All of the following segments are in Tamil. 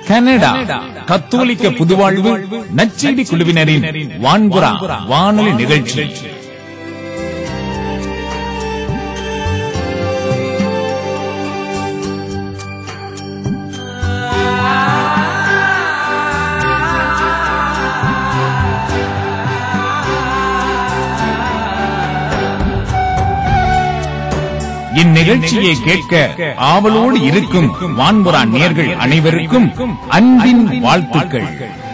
கனடா கத்தோலிக்க புதுவாழ்வு நச்செய்தி குழுவினரின் வான்புறா வானொலி நிகழ்ச்சி இந்நிகழ்ச்சியை கேட்க ஆவலோடு இருக்கும் வான்புறா நேர்கள் அனைவருக்கும் அன்பின் வாழ்த்துக்கள்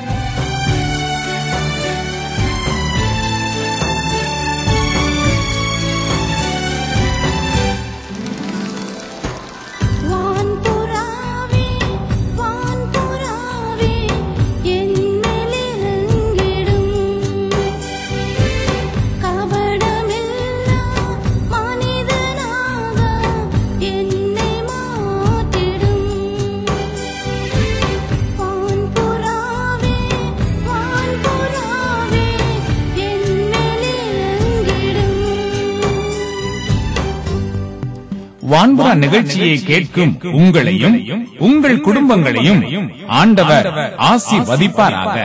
வான்புறாவே வான்புறாவே என்னிலிருங்கிடும் கபடமில்லா மனிதனாக என்னை மாற்றிடும் வான்புறாவே வான்புறாவே என்னிலிருங்கிடும் வான்புறா நிகழ்ச்சியை கேட்கும் உங்களையும் உங்கள் குடும்பங்களையும் ஆண்டவர் ஆசிர்வதிப்பாராக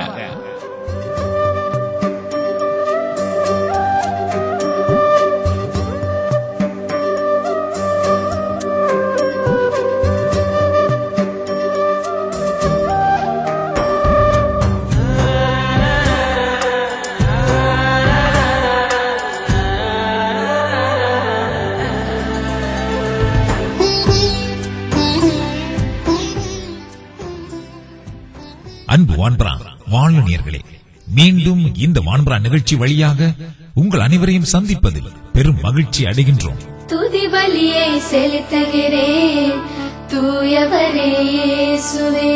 அன்பு வான்பரா வாழ்நீர்களே மீண்டும் இந்த வான்பரா நிகழ்ச்சி வழியாக உங்கள் அனைவரையும் சந்திப்பதில் பெரும் மகிழ்ச்சி அடைகின்றோம் துதி பலியை செலுத்துகிறேன் தூயவரே இயேசுவே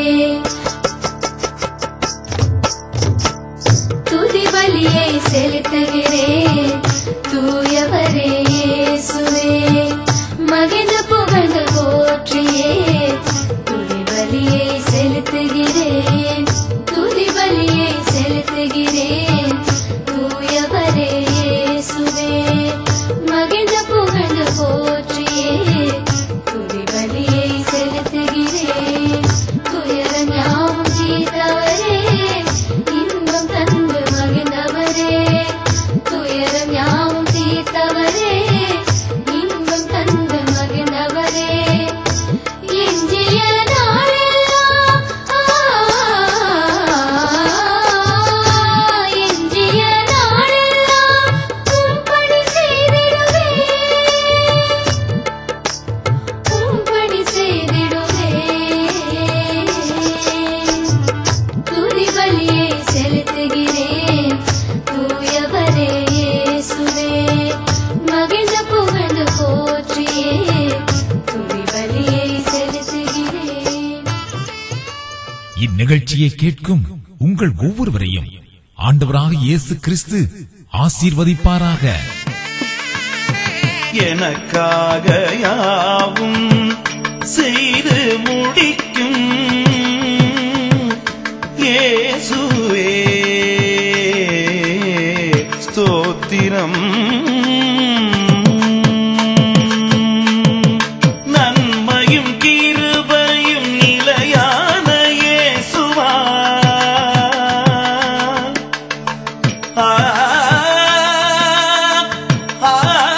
துதி பலியை செலுத்துகிறேன் தூயவரே இயேசுவே மகிழ்ந்து புகழ்ந்து போற்றியே துதி பலியை செலுத்துகிறேன் துதி பலியை செலுத்துகிறேன் தூயவரே இயேசுவே மகிழ்ந்து புகழ்ந்து போற்றியே துதி பலியை செலுத்துகிறேன் துயரம் யாவும் தீர்த்தவரே இன்பம் தந்து மகிழ்ந்தவரே துயரம் யாவும் தீர்த்தவரே இன்பம் தந்து மகிழ்ந்தவரே எஞ்சிய நாளெல்லாம் எஞ்சிய நாளெல்லாம் உம்படி செய்திடுவே உம்படி செய்திடுவே துதி பலியை செலுத்துகிறேன் தூயவரே இயேசுவே மகிழ்ந்து புகழ்ந்து போற்றியே துதி பலியை செலுத்துகிறேன் இந்நிகழ்ச்சியை கேட்கும் உங்கள் ஒவ்வொருவரையும் ஆண்டவராக இயேசு கிறிஸ்து ஆசீர்வதிப்பாராக எனக்காக யாவும் செய்து முடிக்கும் இயேசுவே ஸ்தோத்திரம் நன்மையும் கிருபையும் நிலையான இயேசுவா ஆ ஆ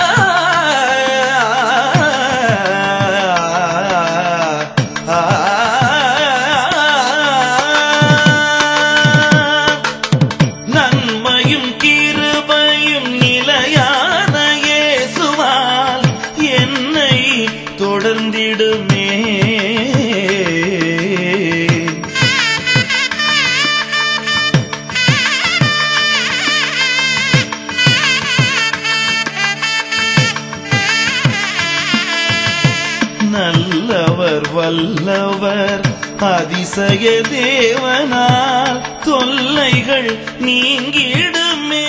நன்மையும் கிருபையும் நிலையான இயேசுவால் என்னை தொடர்ந்திடுமே நல்லவர் வல்லவர் அதிசய தேவனால் தொல்லைகள் நீங்கிடுமே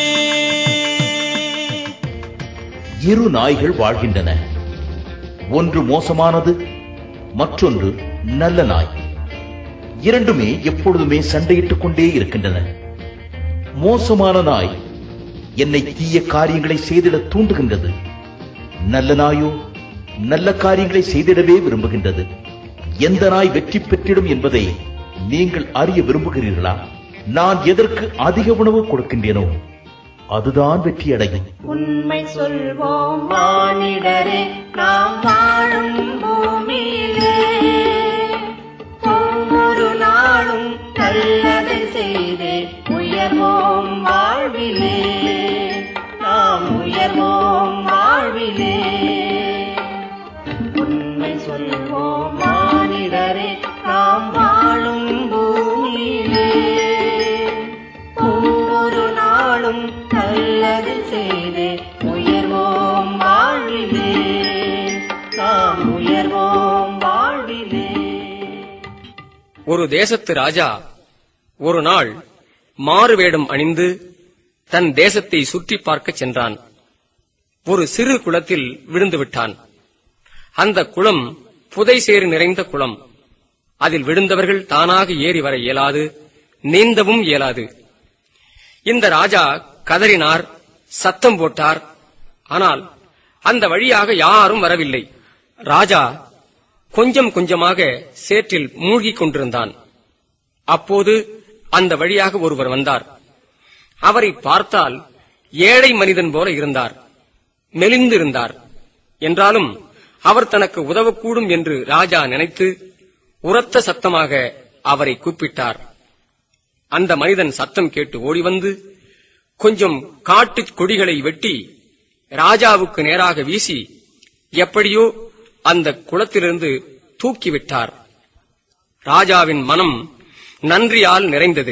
இரு நாய்கள் வாழ்கின்றன ஒன்று மோசமானது மற்றொன்று நல்ல நாய் இரண்டுமே எப்பொழுதுமே சண்டையிட்டுக் கொண்டே இருக்கின்றன மோசமான நாய் என்னை தீய காரியங்களை செய்திட தூண்டுகின்றது நல்ல நாயோ நல்ல காரியங்களை செய்திடவே விரும்புகின்றது எந்த நாய் வெற்றி பெற்றிடும் என்பதை நீங்கள் அறிய விரும்புகிறீர்களா நான் எதற்கு அதிக உணவு கொடுக்கின்றேனோ அதுதான் வெற்றி அடையும் உண்மை சொல்வோம் மானிடரே நாம் வாழும் பூமியிலே ஒவ்வொரு நாளும் நல்லதை செய்தே உயர்வோம் வாழ்விலே நாம் உயர்வோம் வாழ்விலே உண்மை சொல்வோம் மானிடரே நாம் வாழும் பூமியிலே ஒவ்வொரு நாளும் நல்லது செய்தே உயர்வோம் வாழ்விலே நாம் உயர்வோம் வாழ்விலே ஒரு தேசத்து ராஜா ஒரு நாள் மாறு வேடம் அணிந்து தன் தேசத்தை சுற்றி பார்க்கச் சென்றான் ஒரு சிறு குளத்தில் விழுந்து விட்டான் அந்த குளம் புதை சேறு நிறைந்த குளம் அதில் விழுந்தவர்கள் தானாக ஏறி வர இயலாது நீந்தவும் இயலாது இந்த ராஜா கதறினார் சத்தம் போட்டார் ஆனால் அந்த வழியாக யாரும் வரவில்லை ராஜா கொஞ்சம் கொஞ்சமாக சேற்றில் மூழ்கிக் கொண்டிருந்தான் அப்போது அந்த வழியாக ஒருவர் வந்தார் அவரை பார்த்தால் ஏழை மனிதன் போல இருந்தார் மெலிந்திருந்தார் என்றாலும் அவர் தனக்கு உதவக்கூடும் என்று ராஜா நினைத்து உரத்த சத்தமாக அவரை கூப்பிட்டார் அந்த மனிதன் சத்தம் கேட்டு ஓடி வந்து கொஞ்சம் காட்டுக் கொடிகளை வெட்டி ராஜாவுக்கு நேராக வீசி எப்படியோ அந்த குளத்திலிருந்து தூக்கிவிட்டார் ராஜாவின் மனம் நன்றியால் நிறைந்தது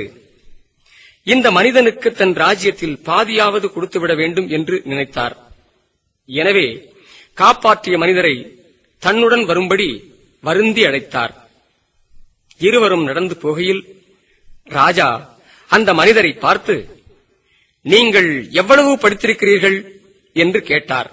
இந்த மனிதனுக்கு தன் ராஜ்யத்தில் பாதியாவது கொடுத்துவிட வேண்டும் என்று நினைத்தார் எனவே காப்பாற்றிய மனிதரை தன்னுடன் வரும்படி வருந்தி அழைத்தார் இருவரும் நடந்து போகையில் ராஜா அந்த மனிதரை பார்த்து நீங்கள் எவ்வளவு படித்திருக்கிறீர்கள் என்று கேட்டார்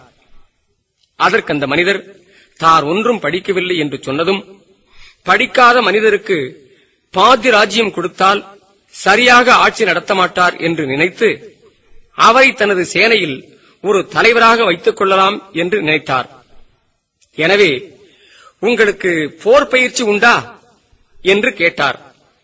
அதற்கு அந்த மனிதர் தார் ஒன்றும் படிக்கவில்லை என்று சொன்னதும் படிக்காத மனிதருக்கு பாதி ராஜ்யம் கொடுத்தால் சரியாக ஆட்சி நடத்த மாட்டார் என்று நினைத்து அவரை தனது சேனையில் ஒரு தலைவராக வைத்துக் கொள்ளலாம் என்று நினைத்தார் எனவே உங்களுக்கு போர் பயிற்சி உண்டா என்று கேட்டார்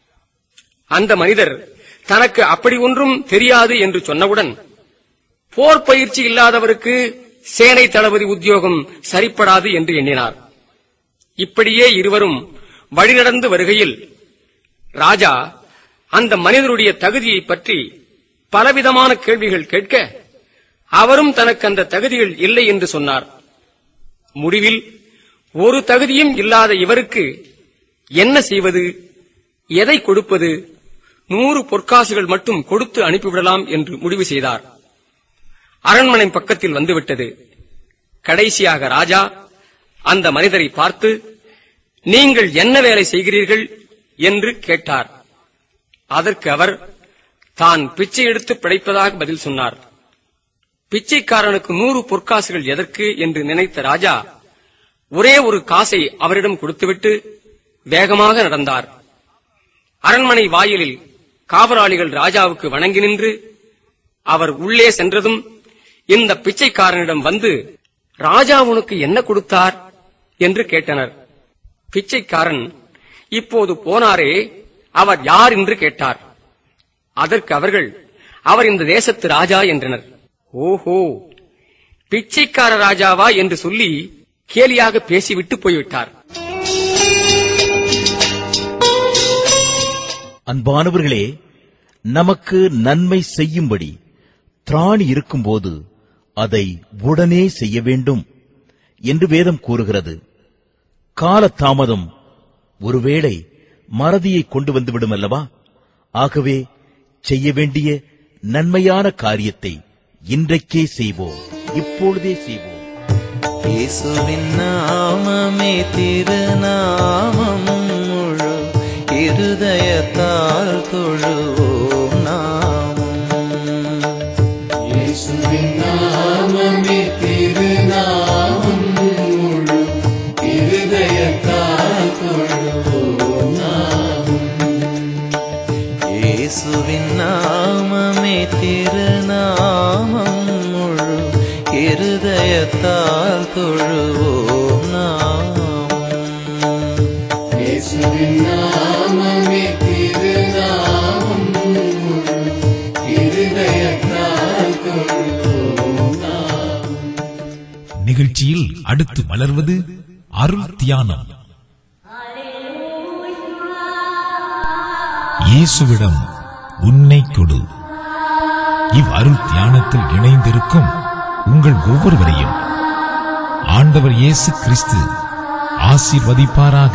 அந்த மனிதர் தனக்கு அப்படி ஒன்றும் தெரியாது என்று சொன்னவுடன் போர் பயிற்சி இல்லாதவருக்கு சேனை தளபதி உத்தியோகம் சரிப்படாது என்று எண்ணினார் இப்படியே இருவரும் வழிநடந்து வருகையில் ராஜா அந்த மனிதருடைய தகுதியை பற்றி பலவிதமான கேள்விகள் கேட்க அவரும் தனக்கு அந்த தகுதிகள் இல்லை என்று சொன்னார் முடிவில் ஒரு தகுதியும் இல்லாத இவருக்கு என்ன செய்வது எதை கொடுப்பது நூறு பொற்காசுகள் மட்டும் கொடுத்து அனுப்பிவிடலாம் என்று முடிவு செய்தார் அரண்மனை பக்கத்தில் வந்துவிட்டது கடைசியாக ராஜா அந்த மனிதரை பார்த்து நீங்கள் என்ன வேலை செய்கிறீர்கள் என்று கேட்டார் அதற்கு அவர் தான் பிச்சை எடுத்து பிழைப்பதாக பதில் சொன்னார் பிச்சைக்காரனுக்கு நூறு பொற்காசுகள் எதற்கு என்று நினைத்த ராஜா ஒரே ஒரு காசை அவரிடம் கொடுத்துவிட்டு வேகமாக நடந்தார் அரண்மனை வாயிலில் காவலாளிகள் ராஜாவுக்கு வணங்கி நின்று அவர் உள்ளே சென்றதும் இந்த பிச்சைக்காரனிடம் வந்து ராஜா உனக்கு என்ன கொடுத்தார் என்று கேட்டனர் பிச்சைக்காரன் இப்போது போனாரே அவர் யார் என்று கேட்டார் அதற்கு அவர்கள் அவர் இந்த தேசத்து ராஜா என்றனர் ஓஹோ பிச்சைக்கார ராஜாவா என்று சொல்லி கேலியாக பேசிவிட்டு போய்விட்டார் அன்பானவர்களே நமக்கு நன்மை செய்யும்படி திராணி இருக்கும்போது அதை உடனே செய்ய வேண்டும் என்று வேதம் கூறுகிறது காலதாமதம் ஒருவேளை மறதியை கொண்டு வந்துவிடும் அல்லவா ஆகவே செய்ய வேண்டிய நன்மையான காரியத்தை இன்றைக்கே செய்வோம் இப்பொழுதே செய்வோம் இயேசுவின் நாமமே திருநாமம் முழு இருதயத்தால் தொழுவோம் நாமம் இயேசுவின் நாமமே திருநாமம் முழு இருதயத்தால் தொழுவோம் நாமம் இயேசுவின் நாமமே நிகழ்ச்சியில் அடுத்து மலர்வது அருள் தியானம் இயேசுவிடம் உன்னை கொடு இவ் அருள் தியானத்தில் இணைந்திருக்கும் உங்கள் ஒவ்வொருவரையும் ஆண்டவர் இயேசு கிறிஸ்து ஆசீர்வதிப்பாராக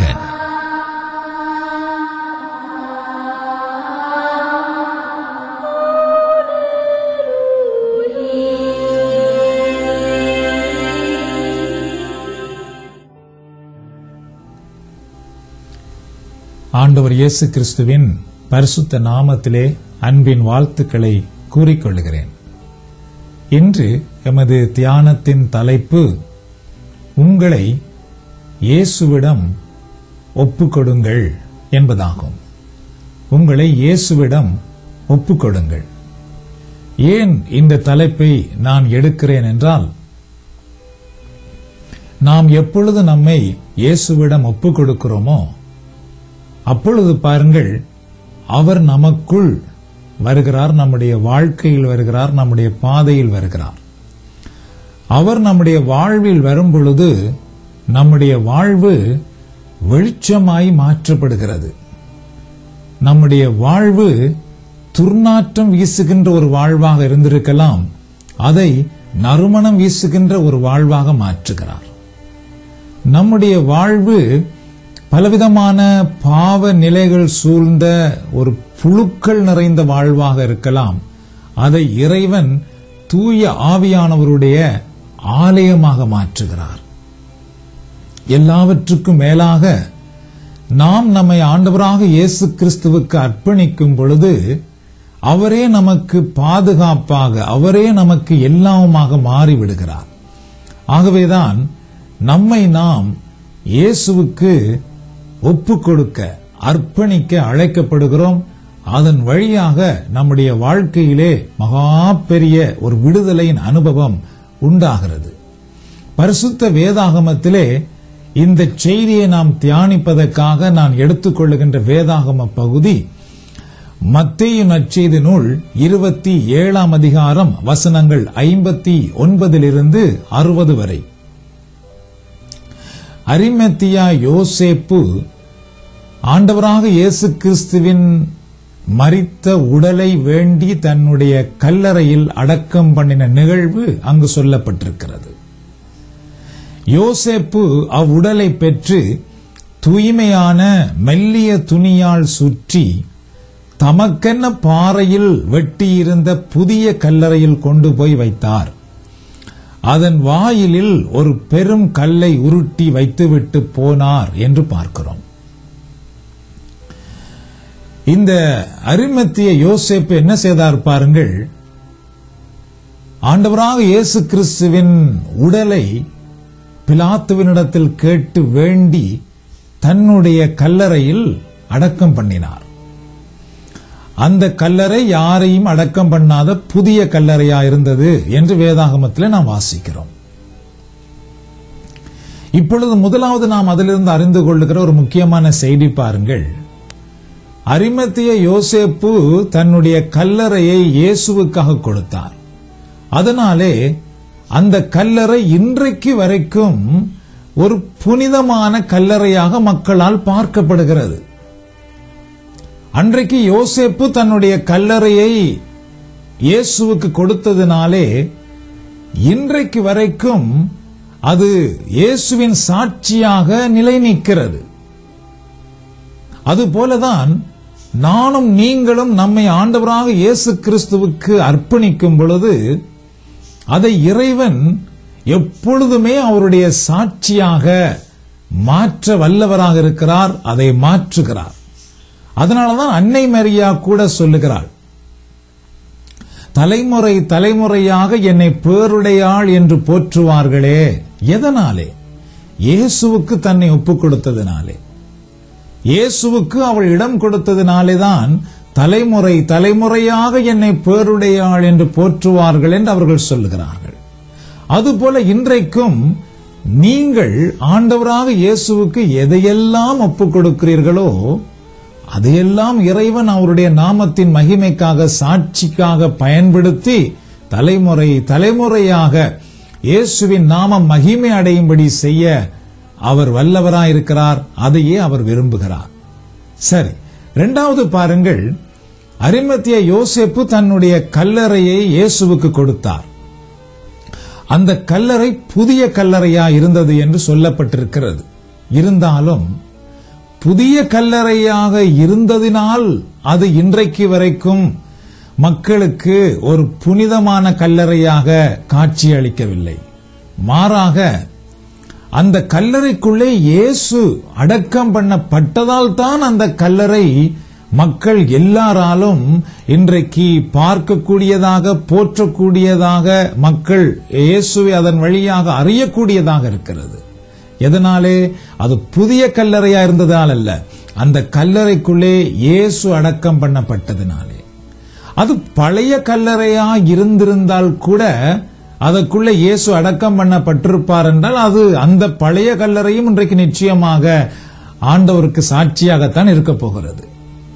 ஆண்டவர் இயேசு கிறிஸ்துவின் பரிசுத்த நாமத்திலே அன்பின் வாழ்த்துக்களை கூறிக்கொள்கிறேன் இன்று எமது தியானத்தின் தலைப்பு உங்களை இயேசுவிடம் ஒப்புக்கொடுங்கள் என்பதாகும் உங்களை இயேசுவிடம் ஒப்புக்கொடுங்கள் ஏன் இந்த தலைப்பை நான் எடுக்கிறேன் என்றால் நாம் எப்பொழுது நம்மை இயேசுவிடம் ஒப்புக் கொடுக்கிறோமோ அப்பொழுது பாருங்கள் அவர் நமக்குள் வருகிறார் நம்முடைய வாழ்க்கையில் வருகிறார் நம்முடைய பாதையில் வருகிறார் அவர் நம்முடைய வாழ்வில் வரும் பொழுது நம்முடைய வாழ்வு வெளிச்சமாய் மாற்றப்படுகிறது நம்முடைய வாழ்வு துர்நாற்றம் வீசுகின்ற ஒரு வாழ்வாக இருந்திருக்கலாம் அதை நறுமணம் வீசுகின்ற ஒரு வாழ்வாக மாற்றுகிறார் நம்முடைய வாழ்வு பலவிதமான பாவ நிலைகள் சூழ்ந்த ஒரு புழுக்கள் நிறைந்த வாழ்வாக இருக்கலாம் அதை இறைவன் தூய ஆவியானவருடைய ஆலயமாக மாற்றுகிறார் எல்லாவற்றுக்கும் மேலாக நாம் நம்மை ஆண்டவராக இயேசு கிறிஸ்துவுக்கு அர்ப்பணிக்கும் பொழுது அவரே நமக்கு பாதுகாப்பாக அவரே நமக்கு எல்லாமுமாக மாறிவிடுகிறார் ஆகவேதான் நம்மை நாம் இயேசுவுக்கு ஒப்புக் கொடுக்க அர்ப்பணிக்க அழைக்கப்படுகிறோம் அதன் வழியாக நம்முடைய வாழ்க்கையிலே மகா பெரிய ஒரு விடுதலையின் அனுபவம் உண்டாகிறது பரிசுத்த வேதாகமத்திலே இந்த செய்தியை நாம் தியானிப்பதற்காக நான் எடுத்துக்கொள்ளுகின்ற வேதாகம பகுதி மத்தேயு நற்செய்தி நூல் இருபத்தி ஏழாம் அதிகாரம் வசனங்கள் ஐம்பத்தி ஒன்பதிலிருந்து அறுபது வரை அரிமத்தியா யோசேப்பு ஆண்டவராக இயேசு கிறிஸ்துவின் மரித்த உடலை வேண்டி தன்னுடைய கல்லறையில் அடக்கம் பண்ணின நிகழ்வு அங்கு சொல்லப்பட்டிருக்கிறது யோசேப்பு அவ்வுடலை பெற்று தூய்மையான மெல்லிய துணியால் சுற்றி தமக்கென்ன பாறையில் வெட்டியிருந்த புதிய கல்லறையில் கொண்டு போய் வைத்தார் அதன் வாயிலில் ஒரு பெரும் கல்லை உருட்டி வைத்துவிட்டு போனார் என்று பார்க்கிறோம் இந்த அரிமத்திய யோசேப்பு என்ன செய்தார் பாருங்கள் ஆண்டவராக இயேசு கிறிஸ்துவின் உடலை பிலாத்துவினிடத்தில் கேட்டு வேண்டி தன்னுடைய கல்லறையில் அடக்கம் பண்ணினார் அந்த கல்லறை யாரையும் அடக்கம் பண்ணாத புதிய கல்லறையா இருந்தது என்று வேதாகமத்தில் நாம் வாசிக்கிறோம் இப்பொழுது முதலாவது நாம் அதிலிருந்து அறிந்து கொள்ளுகிற ஒரு முக்கியமான செய்தி பாருங்கள் அரிமத்திய யோசேப்பு தன்னுடைய கல்லறையை இயேசுவுக்காக கொடுத்தார் அதனாலே அந்த கல்லறை இன்றைக்கு வரைக்கும் ஒரு புனிதமான கல்லறையாக மக்களால் பார்க்கப்படுகிறது அன்றைக்கு யோசேப்பு தன்னுடைய கல்லறையை இயேசுவுக்கு கொடுத்ததினாலே இன்றைக்கு வரைக்கும் அது இயேசுவின் சாட்சியாக நிலை நிற்கிறது அதுபோலதான் நானும் நீங்களும் நம்மை ஆண்டவராக இயேசு கிறிஸ்துவுக்கு அர்ப்பணிக்கும் பொழுது அதை இறைவன் எப்பொழுதுமே அவருடைய சாட்சியாக மாற்ற வல்லவராக இருக்கிறார் அதை மாற்றுகிறார் அதனாலதான் அன்னை மரியா கூட சொல்லுகிறாள் தலைமுறை தலைமுறையாக என்னை பேருடையாள் என்று போற்றுவார்களே எதனாலே இயேசுவுக்கு தன்னை ஒப்புக் கொடுத்ததினாலே இயேசுவுக்கு அவள் இடம் கொடுத்ததினாலேதான் தலைமுறை தலைமுறையாக என்னை பேருடையாள் என்று போற்றுவார்கள் என்று அவர்கள் சொல்லுகிறார்கள் அதுபோல இன்றைக்கும் நீங்கள் ஆண்டவராக இயேசுவுக்கு எதையெல்லாம் ஒப்புக் கொடுக்கிறீர்களோ அதையெல்லாம் இறைவன் அவருடைய நாமத்தின் மகிமைக்காக சாட்சிக்காக பயன்படுத்தி தலைமுறை தலைமுறையாக இயேசுவின் நாமம் மகிமை அடையும்படி செய்ய அவர் வல்லவராயிருக்கிறார் அதையே அவர் விரும்புகிறார் சரி இரண்டாவது பாருங்கள் அரிமத்திய யோசேப்பு தன்னுடைய கல்லறையை இயேசுவுக்கு கொடுத்தார் அந்த கல்லறை புதிய கல்லறையா இருந்தது என்று சொல்லப்பட்டிருக்கிறது இருந்தாலும் புதிய கல்லறையாக இருந்ததினால் அது இன்றைக்கு வரைக்கும் மக்களுக்கு ஒரு புனிதமான கல்லறையாக காட்சியளிக்கவில்லை மாறாக அந்த கல்லறைக்குள்ளே இயேசு அடக்கம் பண்ணப்பட்டதால் தான் அந்த கல்லறை மக்கள் எல்லாராலும் இன்றைக்கு பார்க்கக்கூடியதாக போற்றக்கூடியதாக மக்கள் இயேசுவை அதன் வழியாக அறியக்கூடியதாக இருக்கிறது எதனாலே அது புதிய கல்லறையா இருந்ததால் அல்ல அந்த கல்லறைக்குள்ளே இயேசு அடக்கம் பண்ணப்பட்டதினாலே அது பழைய கல்லறையா இருந்திருந்தால் கூட அதற்குள்ள இயேசு அடக்கம் பண்ணப்பட்டிருப்பார் என்றால் அது அந்த பழைய கல்லறையும் இன்றைக்கு நிச்சயமாக ஆண்டவருக்கு சாட்சியாகத்தான் இருக்க போகிறது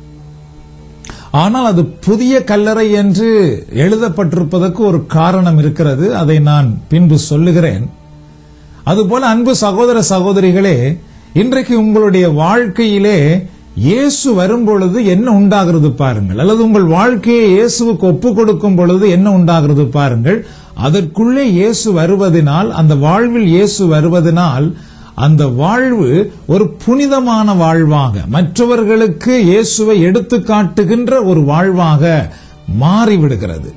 ஆனால் அது புதிய கல்லறை என்று எழுதப்பட்டிருப்பதற்கு ஒரு காரணம் இருக்கிறது அதை நான் பின்பு சொல்லுகிறேன் அதுபோல அன்பு சகோதர சகோதரிகளே இன்றைக்கு உங்களுடைய வாழ்க்கையிலே இயேசு வரும் பொழுது என்ன உண்டாகிறது பாருங்கள் அல்லது உங்கள் வாழ்க்கையை இயேசுவுக்கு ஒப்பு கொடுக்கும் பொழுது என்ன உண்டாகிறது பாருங்கள் அதற்குள்ளே இயேசு வருவதனால் அந்த வாழ்வில் இயேசு வருவதனால் அந்த வாழ்வு ஒரு புனிதமான வாழ்வாக மற்றவர்களுக்கு இயேசுவை எடுத்து காட்டுகின்ற ஒரு வாழ்வாக மாறிவிடுகிறது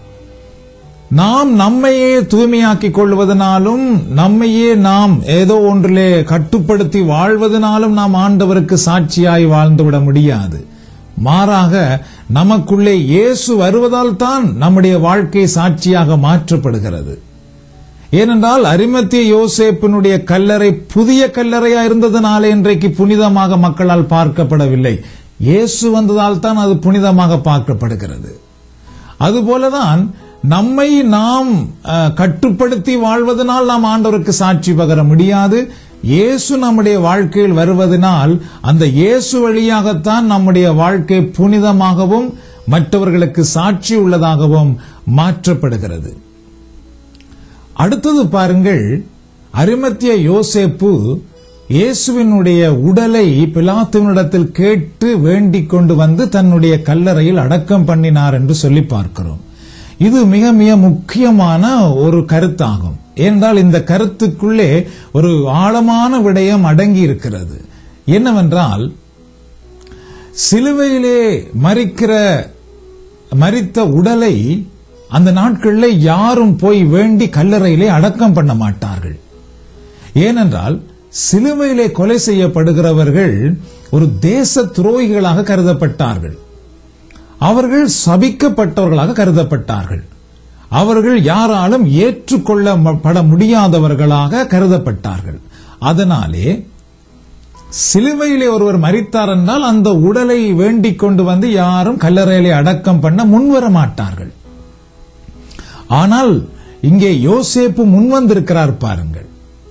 நாம் நம்மையே தூய்மையாக்கிக் கொள்வதனாலும் நம்மையே நாம் ஏதோ ஒன்றிலே கட்டுப்படுத்தி வாழ்வதனாலும் நாம் ஆண்டவருக்கு சாட்சியாய் வாழ்ந்துவிட முடியாது மாறாக நமக்குள்ளே இயேசு வருவதால் தான் நம்முடைய வாழ்க்கை சாட்சியாக மாற்றப்படுகிறது ஏனென்றால் அரிமத்திய யோசேப்பினுடைய கல்லறை புதிய கல்லறையா இருந்ததனாலே இன்றைக்கு புனிதமாக மக்களால் பார்க்கப்படவில்லை இயேசு வந்ததால் தான் அது புனிதமாக பார்க்கப்படுகிறது அதுபோலதான் நம்மை நாம் அஹ், கட்டுப்படுத்தி வாழ்வதனால் நாம் ஆண்டவருக்கு சாட்சி பகர முடியாது இயேசு நம்முடைய வாழ்க்கையில் வருவதனால் அந்த இயேசு வழியாகத்தான் நம்முடைய வாழ்க்கை புனிதமாகவும் மற்றவர்களுக்கு சாட்சி உள்ளதாகவும் மாற்றப்படுகிறது அடுத்தது பாருங்கள் அரிமத்திய யோசேப்பு இயேசுவினுடைய உடலை பிலாத்துவனிடத்தில் கேட்டு வேண்டிக் கொண்டு வந்து தன்னுடைய கல்லறையில் அடக்கம் பண்ணினார் என்று சொல்லி பார்க்கிறோம் இது மிக மிக முக்கியமான ஒரு கருத்தாகும் ஏனென்றால் இந்த கருத்துக்குள்ளே ஒரு ஆழமான விடயம் அடங்கி இருக்கிறது என்னவென்றால் சிலுவையிலே மறிக்கிற மரித்த உடலை அந்த நாட்களில் யாரும் போய் வேண்டி கல்லறையிலே அடக்கம் பண்ண மாட்டார்கள் ஏனென்றால் சிலுவையிலே கொலை செய்யப்படுகிறவர்கள் ஒரு தேச துரோகிகளாக கருதப்பட்டார்கள் அவர்கள் சபிக்கப்பட்டவர்களாக கருதப்பட்டார்கள் அவர்கள் யாராலும் ஏற்றுக்கொள்ளப்பட முடியாதவர்களாக கருதப்பட்டார்கள் அதனாலே சிலுவையிலே ஒருவர் மரித்தார் என்றால் அந்த உடலை வேண்டிக் கொண்டு வந்து யாரும் கல்லறையிலே அடக்கம் பண்ண முன்வர மாட்டார்கள் ஆனால் இங்கே யோசேப்பு முன்வந்திருக்கிறார் பாருங்கள்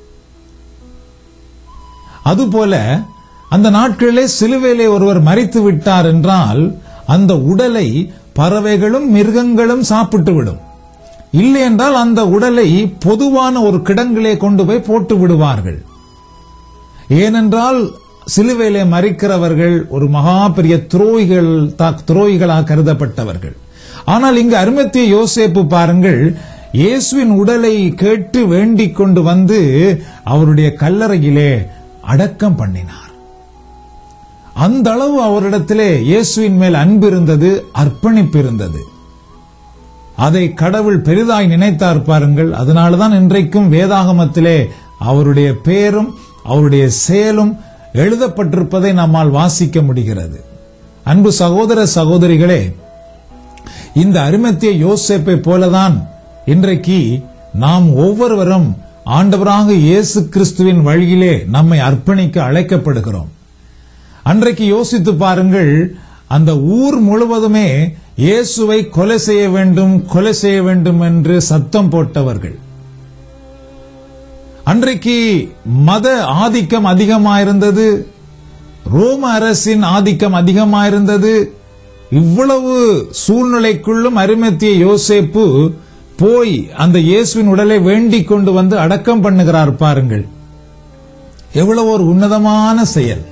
அதுபோல அந்த நாட்களிலே சிலுவையிலே ஒருவர் மறித்து விட்டார் என்றால் அந்த உடலை பறவைகளும் மிருகங்களும் சாப்பிட்டு விடும் இல்லை என்றால் அந்த உடலை பொதுவான ஒரு கிடங்கிலே கொண்டு போய் போட்டு விடுவார்கள் ஏனென்றால் சிலுவையிலே மறிக்கிறவர்கள் ஒரு மகா பெரிய துரோகிகள் தா- துரோகிகளாக கருதப்பட்டவர்கள் ஆனால் இங்கு அருமத்திய யோசேப்பு பாருங்கள் இயேசுவின் உடலை கேட்டு வேண்டிக் கொண்டு வந்து அவருடைய கல்லறையிலே அடக்கம் பண்ணினார் அந்த அளவு அவரிடத்திலே இயேசுவின் மேல் அன்பு இருந்தது அர்ப்பணிப்பு இருந்தது அதை கடவுள் பெரிதாய் நினைத்தார் பாருங்கள் அதனால்தான் இன்றைக்கும் வேதாகமத்திலே அவருடைய பேரும் அவருடைய செயலும் எழுதப்பட்டிருப்பதை நம்மால் வாசிக்க முடிகிறது அன்பு சகோதர சகோதரிகளே இந்த அருமத்திய யோசேப்பை போலதான் இன்றைக்கு நாம் ஒவ்வொருவரும் ஆண்டவராக இயேசு கிறிஸ்துவின் வழியிலே நம்மை அர்ப்பணிக்க அழைக்கப்படுகிறோம் அன்றைக்கு யோசித்து பாருங்கள் அந்த ஊர் முழுவதுமே இயேசுவை கொலை செய்ய வேண்டும் கொலை செய்ய வேண்டும் என்று சத்தம் போட்டவர்கள் அன்றைக்கு மத ஆதிக்கம் அதிகமாயிருந்தது ரோம அரசின் ஆதிக்கம் அதிகமாயிருந்தது இவ்வளவு சூழ்நிலைக்குள்ளும் அருமத்திய யோசேப்பு போய் அந்த இயேசுவின் உடலை வேண்டிக் கொண்டு வந்து அடக்கம் பண்ணுகிறார் பாருங்கள் எவ்வளவு ஒரு உன்னதமான செயல்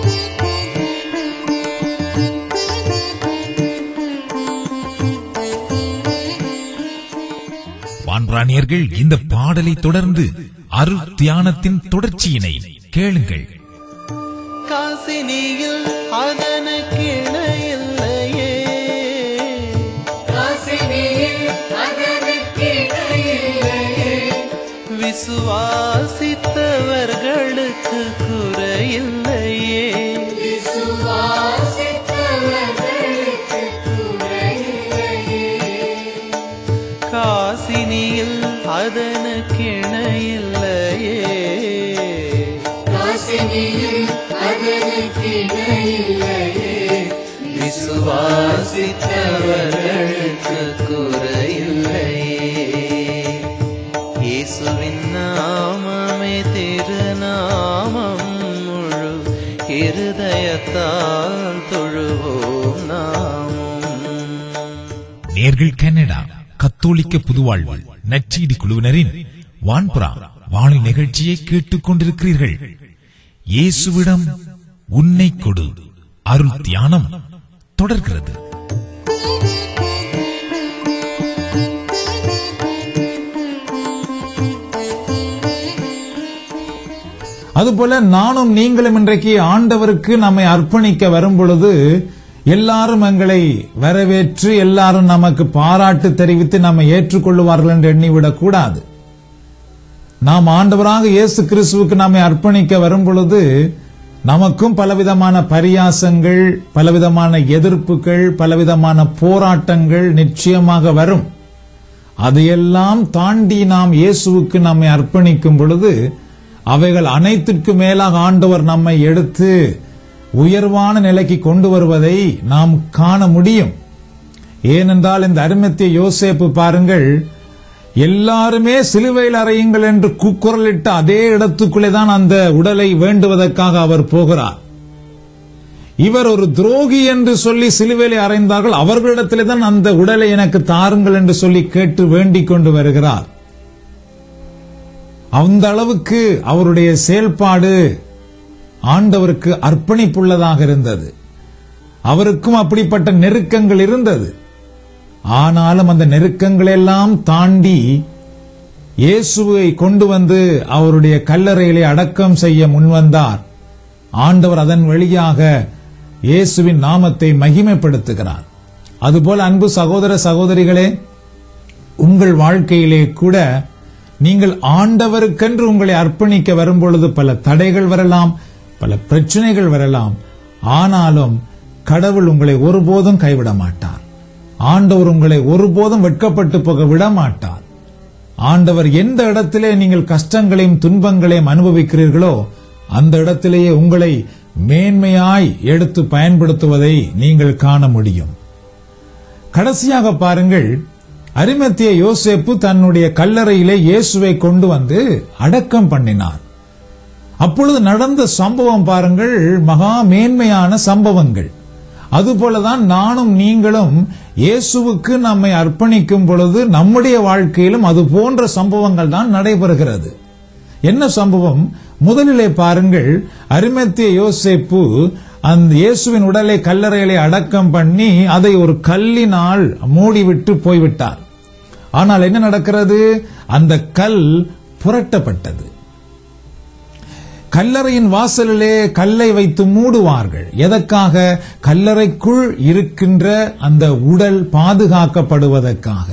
வான்பிராணியர்கள் இந்த பாடலை தொடர்ந்து அருள் தியானத்தின் தொடர்ச்சியினை கேளுங்கள் காசினியில் அதனுக்கு இணையில்லையே விசுவாசித்தவர்களுக்கு குறையில்லையே காசினியில் அதனுக்கு இணையில்லையே விசுவாசித்தவர்களுக்கு குறையில்லையே இயேசுவின் நாமமே திருநாமம் முழு இருதயத்தால் தொழுவோம் நாமும் நேர்கள் கனடா கத்தோலிக்க புதுவாழ்வு நச்சீடி குழுவினரின் வான்புறா வானொலி நிகழ்ச்சியை கேட்டுக் கொண்டிருக்கிறீர்கள் இயேசுவிடம் உன்னை கொடு அருள் தியானம் தொடர்கிறது அதுபோல நானும் நீங்களும் இன்றைக்கு ஆண்டவருக்கு நம்மை அர்ப்பணிக்க வரும் பொழுது எல்லாரும் எங்களை வரவேற்று எல்லாரும் நமக்கு பாராட்டு தெரிவித்து நம்மை ஏற்றுக்கொள்வார்கள் என்று எண்ணிவிடக் கூடாது நாம் ஆண்டவராக இயேசு கிறிஸ்துவுக்கு நம்மை அர்ப்பணிக்க வரும் பொழுது நமக்கும் பலவிதமான பரியாசங்கள் பலவிதமான எதிர்ப்புகள் பலவிதமான போராட்டங்கள் நிச்சயமாக வரும் அதையெல்லாம் தாண்டி நாம் இயேசுவுக்கு நம்மை அர்ப்பணிக்கும் பொழுது அவைகள் அனைத்திற்கு மேலாக ஆண்டவர் நம்மை எடுத்து உயர்வான நிலைக்கு கொண்டு வருவதை நாம் காண முடியும் ஏனென்றால் இந்த அருமத்திய யோசேப்பு பாருங்கள் எல்லாருமே சிலுவையில் அறையுங்கள் என்று கூக்குரலிட்ட அதே இடத்துக்குள்ளே தான் அந்த உடலை வேண்டுவதற்காக அவர் போகிறார் இவர் ஒரு துரோகி என்று சொல்லி சிலுவையிலே அறைந்தார்கள் அவர்களிடத்திலே தான் அந்த உடலை எனக்கு தாருங்கள் என்று சொல்லி கேட்டு வேண்டிக் கொண்டு வருகிறார் அந்த அளவுக்கு அவருடைய செயல்பாடு ஆண்டவருக்கு அர்ப்பணிப்புள்ளதாக இருந்தது அவருக்கும் அப்படிப்பட்ட நெருக்கங்கள் இருந்தது ஆனாலும் அந்த நெருக்கங்களெல்லாம் தாண்டி இயேசுவை கொண்டு வந்து அவருடைய கல்லறையிலே அடக்கம் செய்ய முன்வந்தார் ஆண்டவர் அதன் வழியாக இயேசுவின் நாமத்தை மகிமைப்படுத்துகிறார் அதுபோல அன்பு சகோதர சகோதரிகளே உங்கள் வாழ்க்கையிலே கூட நீங்கள் ஆண்டவருக்கென்று உங்களை அர்ப்பணிக்க வரும்பொழுது பல தடைகள் வரலாம் பல பிரச்சனைகள் வரலாம் ஆனாலும் கடவுள் உங்களை ஒருபோதும் கைவிட மாட்டார் ஆண்டவர் உங்களை ஒருபோதும் வெட்கப்பட்டு போக விட மாட்டார் ஆண்டவர் எந்த இடத்திலே நீங்கள் கஷ்டங்களையும் துன்பங்களையும் அனுபவிக்கிறீர்களோ அந்த இடத்திலேயே உங்களை மேன்மையாய் எடுத்து பயன்படுத்துவதை நீங்கள் காண முடியும் கடைசியாக பாருங்கள் அரிமத்திய யோசேப்பு தன்னுடைய கல்லறையிலே இயேசுவை கொண்டு வந்து அடக்கம் பண்ணினார் அப்பொழுது நடந்த சம்பவம் பாருங்கள் மகா மேன்மையான சம்பவங்கள் அதுபோலதான் நானும் நீங்களும் இயேசுவுக்கு நம்மை அர்ப்பணிக்கும் பொழுது நம்முடைய வாழ்க்கையிலும் அது போன்ற சம்பவங்கள் தான் நடைபெறுகிறது என்ன சம்பவம் முதலிலே பாருங்கள் அரிமத்திய யோசேப்பு அந்த இயேசுவின் உடலை கல்லறையிலே அடக்கம் பண்ணி அதை ஒரு கல்லினால் மூடிவிட்டு போய்விட்டார் ஆனால் என்ன நடக்கிறது அந்த கல் புரட்டப்பட்டது கல்லறையின் வாசலிலே கல்லை வைத்து மூடுவார்கள் எதற்காக கல்லறைக்குள் இருக்கின்ற அந்த உடல் பாதுகாக்கப்படுவதற்காக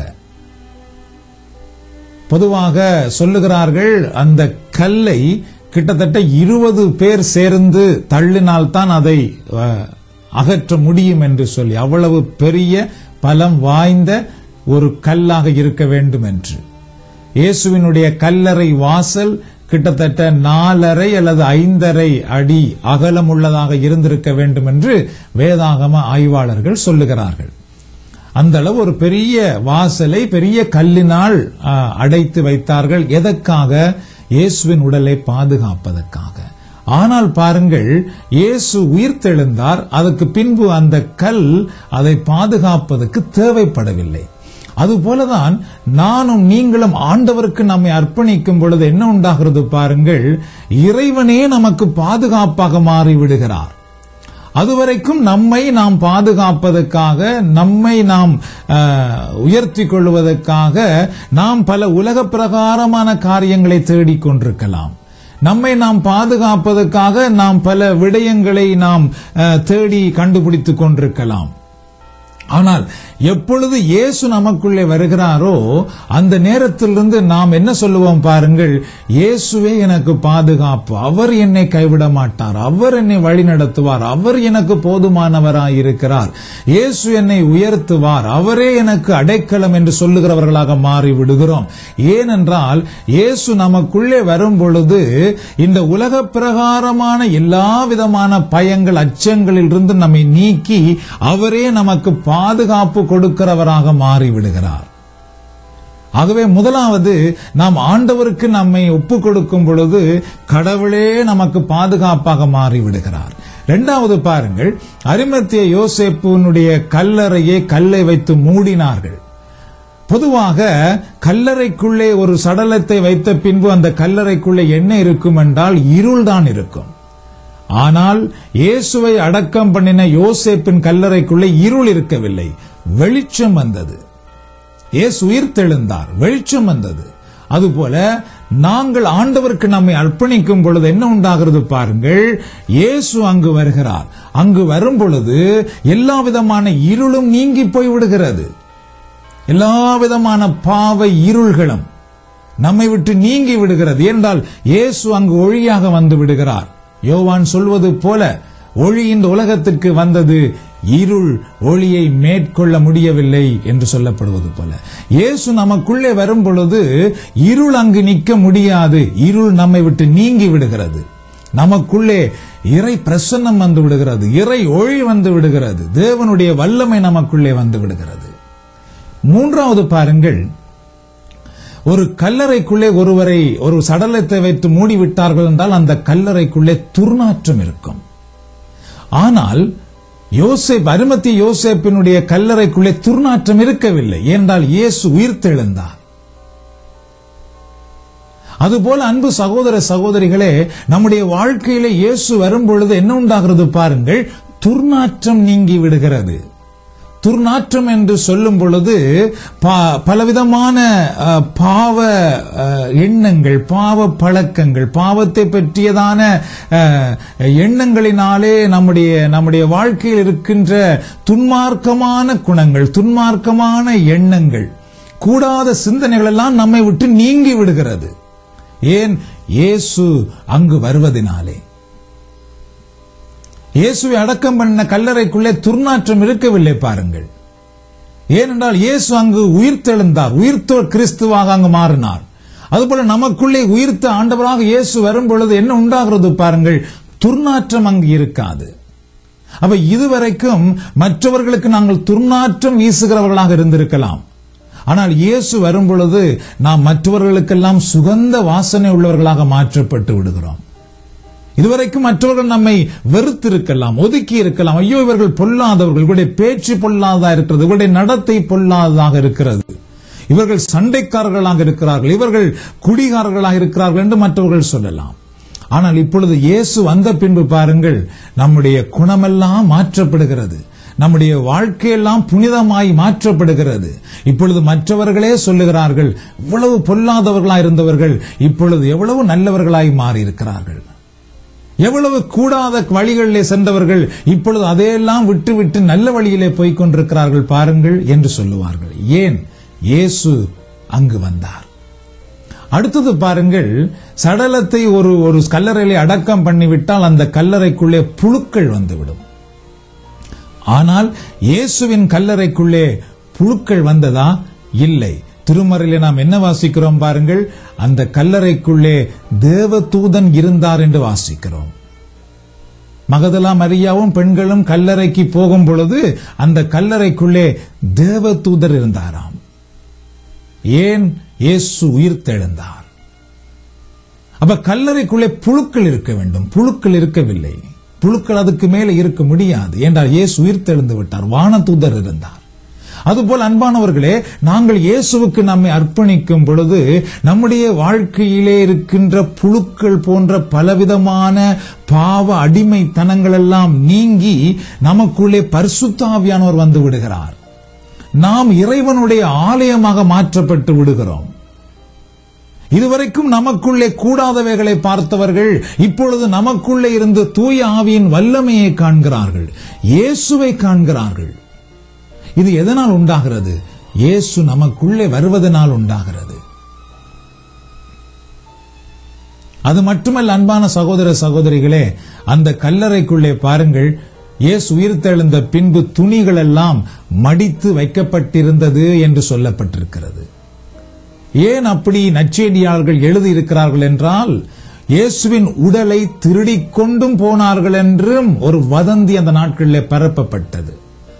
பொதுவாக சொல்லுகிறார்கள் அந்த கல்லை கிட்டத்தட்ட இருபது பேர் சேர்ந்து தள்ளினால்தான் அதை அஹ், அகற்ற முடியும் என்று சொல்லி அவ்வளவு பெரிய பலம் வாய்ந்த ஒரு கல்லாக இருக்க வேண்டும் என்று இயேசுவினுடைய கல்லறை வாசல் கிட்டத்தட்ட நாலரை அல்லது ஐந்தரை அடி அகலம் உள்ளதாக இருந்திருக்க வேண்டும் என்று வேதாகம ஆய்வாளர்கள் சொல்லுகிறார்கள் அந்த அளவு ஒரு பெரிய வாசலை பெரிய கல்லினால் ஆ, அடைத்து வைத்தார்கள் எதற்காக இயேசுவின் உடலை பாதுகாப்பதற்காக ஆனால் பாருங்கள் இயேசு உயிர்த்தெழுந்தார் அதற்கு பின்பு அந்த கல் அதை பாதுகாப்பதற்கு தேவைப்படவில்லை அதுபோலதான் நானும் நீங்களும் ஆண்டவருக்கு நம்மை அர்ப்பணிக்கும் பொழுது என்ன உண்டாகிறது பாருங்கள் இறைவனே நமக்கு பாதுகாப்பாக மாறி விடுகிறார் அதுவரைக்கும் நம்மை நாம் பாதுகாப்பதற்காக நம்மை நாம் உயர்த்தி கொள்வதற்காக நாம் பல உலக பிரகாரமான காரியங்களை தேடிக் கொண்டிருக்கலாம் நம்மை நாம் பாதுகாப்பதற்காக நாம் பல விடயங்களை நாம் அஹ், தேடி கண்டுபிடித்துக் கொண்டிருக்கலாம் ஆனால் எப்பொழுது இயேசு நமக்குள்ளே வருகிறாரோ அந்த நேரத்திலிருந்து நாம் என்ன சொல்லுவோம் பாருங்கள் இயேசுவே எனக்கு பாதுகாப்பு அவர் என்னை கைவிட மாட்டார் அவர் என்னை வழி நடத்துவார் அவர் எனக்கு போதுமானவராயிருக்கிறார் இயேசு என்னை உயர்த்துவார் அவரே எனக்கு அடைக்கலம் என்று சொல்லுகிறவர்களாக மாறி விடுகிறோம் ஏனென்றால் இயேசு நமக்குள்ளே வரும் பொழுது இந்த உலக பிரகாரமான எல்லா விதமான பயங்கள் அச்சங்களில் இருந்து நம்மை நீக்கி அவரே நமக்கு பாதுகாப்பு கொடுக்கிறவராக மாறி விடுகிறார் ஆகவே முதலாவது நாம் ஆண்டவருக்கு நம்மை ஒப்பு கொடுக்கும் பொழுது கடவுளே நமக்கு பாதுகாப்பாக மாறி விடுகிறார் இரண்டாவது பாருங்கள் அரிமத்திய யோசேப்புனுடைய கல்லறையை கல்லை வைத்து மூடினார்கள் பொதுவாக கல்லறைக்குள்ளே ஒரு சடலத்தை வைத்த பின்பு அந்த கல்லறைக்குள்ளே என்ன இருக்கும் என்றால் இருள்தான் இருக்கும் ஆனால் இயேசுவை அடக்கம் பண்ணின யோசேப்பின் கல்லறைக்குள்ளே இருள் இருக்கவில்லை வெளிச்சம் வந்தது இயேசு உயிர்த்தெழுந்தார் வெளிச்சம் வந்தது அதுபோல நாங்கள் ஆண்டவருக்கு நம்மை அர்ப்பணிக்கும் பொழுது என்ன உண்டாகிறது பாருங்கள் இயேசு அங்கு வருகிறார் அங்கு வரும் பொழுது எல்லா விதமான இருளும் நீங்கி போய் விடுகிறது எல்லா விதமான பாவ இருள்களும் நம்மை விட்டு நீங்கி விடுகிறது என்றால் இயேசு அங்கு ஒளியாக வந்து விடுகிறார் யோவான் சொல்வது போல ஒளி இந்த உலகத்திற்கு வந்தது இருள் ஒளியை மேற்கொள்ள முடியவில்லை என்று சொல்லப்படுவது போல இயேசு நமக்குள்ளே வரும் பொழுது இருள் அங்கு நிற்க முடியாது இருள் நம்மை விட்டு நீங்கி விடுகிறது நமக்குள்ளே இறை பிரசன்னம் வந்து விடுகிறது இறை ஒளி வந்து விடுகிறது தேவனுடைய வல்லமை நமக்குள்ளே வந்து விடுகிறது மூன்றாவது பாருங்கள் ஒரு கல்லறைக்குள்ளே ஒருவரை ஒரு சடலத்தை வைத்து மூடிவிட்டார்கள் என்றால் அந்த கல்லறைக்குள்ளே துர்நாற்றம் இருக்கும் ஆனால் யோசேப் அருமத்தி யோசேப்பினுடைய கல்லறைக்குள்ளே துர்நாற்றம் இருக்கவில்லை ஏனென்றால் இயேசு உயிர்த்தெழுந்தார் அதுபோல அன்பு சகோதர சகோதரிகளே நம்முடைய வாழ்க்கையிலே இயேசு வரும் பொழுது என்ன உண்டாகிறது பாருங்கள் துர்நாற்றம் நீங்கி விடுகிறது துர்நாற்றம் என்று சொல்லும் பொழுது பா- பலவிதமான அஹ், பாவ அஹ், எண்ணங்கள் பாவ பழக்கங்கள் பாவத்தை பற்றியதான அஹ், எண்ணங்களினாலே நம்முடைய நம்முடைய வாழ்க்கையில் இருக்கின்ற துன்மார்க்கமான குணங்கள் துன்மார்க்கமான எண்ணங்கள் கூடாத சிந்தனைகள் எல்லாம் நம்மை விட்டு நீங்கி விடுகிறது ஏன் இயேசு அங்கு வருவதினாலே இயேசுவை அடக்கம் பண்ண கல்லறைக்குள்ளே துர்நாற்றம் இருக்கவில்லை பாருங்கள் ஏனென்றால் இயேசு அங்கு உயிர்த்தெழுந்தார் உயிர்த்த கிறிஸ்துவாக அங்கு மாறினார் அதுபோல நமக்குள்ளே உயிர்த்த ஆண்டவராக இயேசு வரும் பொழுது என்ன உண்டாகிறது பாருங்கள் துர்நாற்றம் அங்கு இருக்காது அப்ப இதுவரைக்கும் மற்றவர்களுக்கு நாங்கள் துர்நாற்றம் வீசுகிறவர்களாக இருந்திருக்கலாம் ஆனால் இயேசு வரும் பொழுது நாம் மற்றவர்களுக்கெல்லாம் சுகந்த வாசனை உள்ளவர்களாக மாற்றப்பட்டு விடுகிறோம் இதுவரைக்கும் மற்றவர்கள் நம்மை வெறுத்திருக்கலாம் ஒதுக்கி இருக்கலாம் ஐயோ இவர்கள் பொல்லாதவர்கள் இவருடைய பேச்சு பொல்லாததா இருக்கிறது இவருடைய நடத்தை பொல்லாததாக இருக்கிறது இவர்கள் சண்டைக்காரர்களாக இருக்கிறார்கள் இவர்கள் குடிகாரர்களாக இருக்கிறார்கள் என்று மற்றவர்கள் சொல்லலாம் ஆனால் இப்பொழுது இயேசு வந்த பின்பு பாருங்கள் நம்முடைய குணமெல்லாம் மாற்றப்படுகிறது நம்முடைய வாழ்க்கையெல்லாம் புனிதமாய் மாற்றப்படுகிறது இப்பொழுது மற்றவர்களே சொல்லுகிறார்கள் இவ்வளவு பொல்லாதவர்களாய் இருந்தவர்கள் இப்பொழுது எவ்வளவு நல்லவர்களாய் மாறி இருக்கிறார்கள் எவ்வளவு கூடாத வழிகளிலே சென்றவர்கள் இப்பொழுது அதையெல்லாம் விட்டுவிட்டு நல்ல வழியிலே போய்க் கொண்டிருக்கிறார்கள் பாருங்கள் என்று சொல்லுவார்கள் ஏன் இயேசு அங்கு வந்தார் அடுத்தது பாருங்கள் சடலத்தை ஒரு ஒரு கல்லறையிலே அடக்கம் பண்ணிவிட்டால் அந்த கல்லறைக்குள்ளே புழுக்கள் வந்துவிடும் ஆனால் இயேசுவின் கல்லறைக்குள்ளே புழுக்கள் வந்ததா இல்லை திருமறையிலே நாம் என்ன வாசிக்கிறோம் பாருங்கள் அந்த கல்லறைக்குள்ளே தேவதூதன் இருந்தார் என்று வாசிக்கிறோம் மகதலா மரியாவும் பெண்களும் கல்லறைக்கு போகும் பொழுது அந்த கல்லறைக்குள்ளே தேவதூதர் இருந்தாராம் ஏன் இயேசு உயிர்த்தெழுந்தார் அப்ப கல்லறைக்குள்ளே புழுக்கள் இருக்க வேண்டும் புழுக்கள் இருக்கவில்லை புழுக்கள் அதுக்கு மேலே இருக்க முடியாது என்றால் இயேசு உயிர்த்தெழுந்து விட்டார் வானதூதர் இருந்தார் அதுபோல் அன்பானவர்களே நாங்கள் இயேசுவுக்கு நம்மை அர்ப்பணிக்கும் பொழுது நம்முடைய வாழ்க்கையிலே இருக்கின்ற புழுக்கள் போன்ற பலவிதமான பாவ அடிமைத்தனங்கள் எல்லாம் நீங்கி நமக்குள்ளே பரிசுத்தாவியானவர் வந்து விடுகிறார் நாம் இறைவனுடைய ஆலயமாக மாற்றப்பட்டு விடுகிறோம் இதுவரைக்கும் நமக்குள்ளே கூடாதவைகளை பார்த்தவர்கள் இப்பொழுது நமக்குள்ளே இருந்து தூய ஆவியின் வல்லமையை காண்கிறார்கள் இயேசுவை காண்கிறார்கள் இது எதனால் உண்டாகிறது இயேசு நமக்குள்ளே வருவதனால் உண்டாகிறது அது மட்டுமல்ல அன்பான சகோதர சகோதரிகளே அந்த கல்லறைக்குள்ளே பாருங்கள் இயேசு உயிர்த்தெழுந்த பின்பு துணிகள் எல்லாம் மடித்து வைக்கப்பட்டிருந்தது என்று சொல்லப்பட்டிருக்கிறது ஏன் அப்படி நச்சேடியாளர்கள் எழுதியிருக்கிறார்கள் என்றால் இயேசுவின் உடலை திருடிக் கொண்டும் போனார்கள் என்றும் ஒரு வதந்தி அந்த நாட்களில் பரப்பப்பட்டது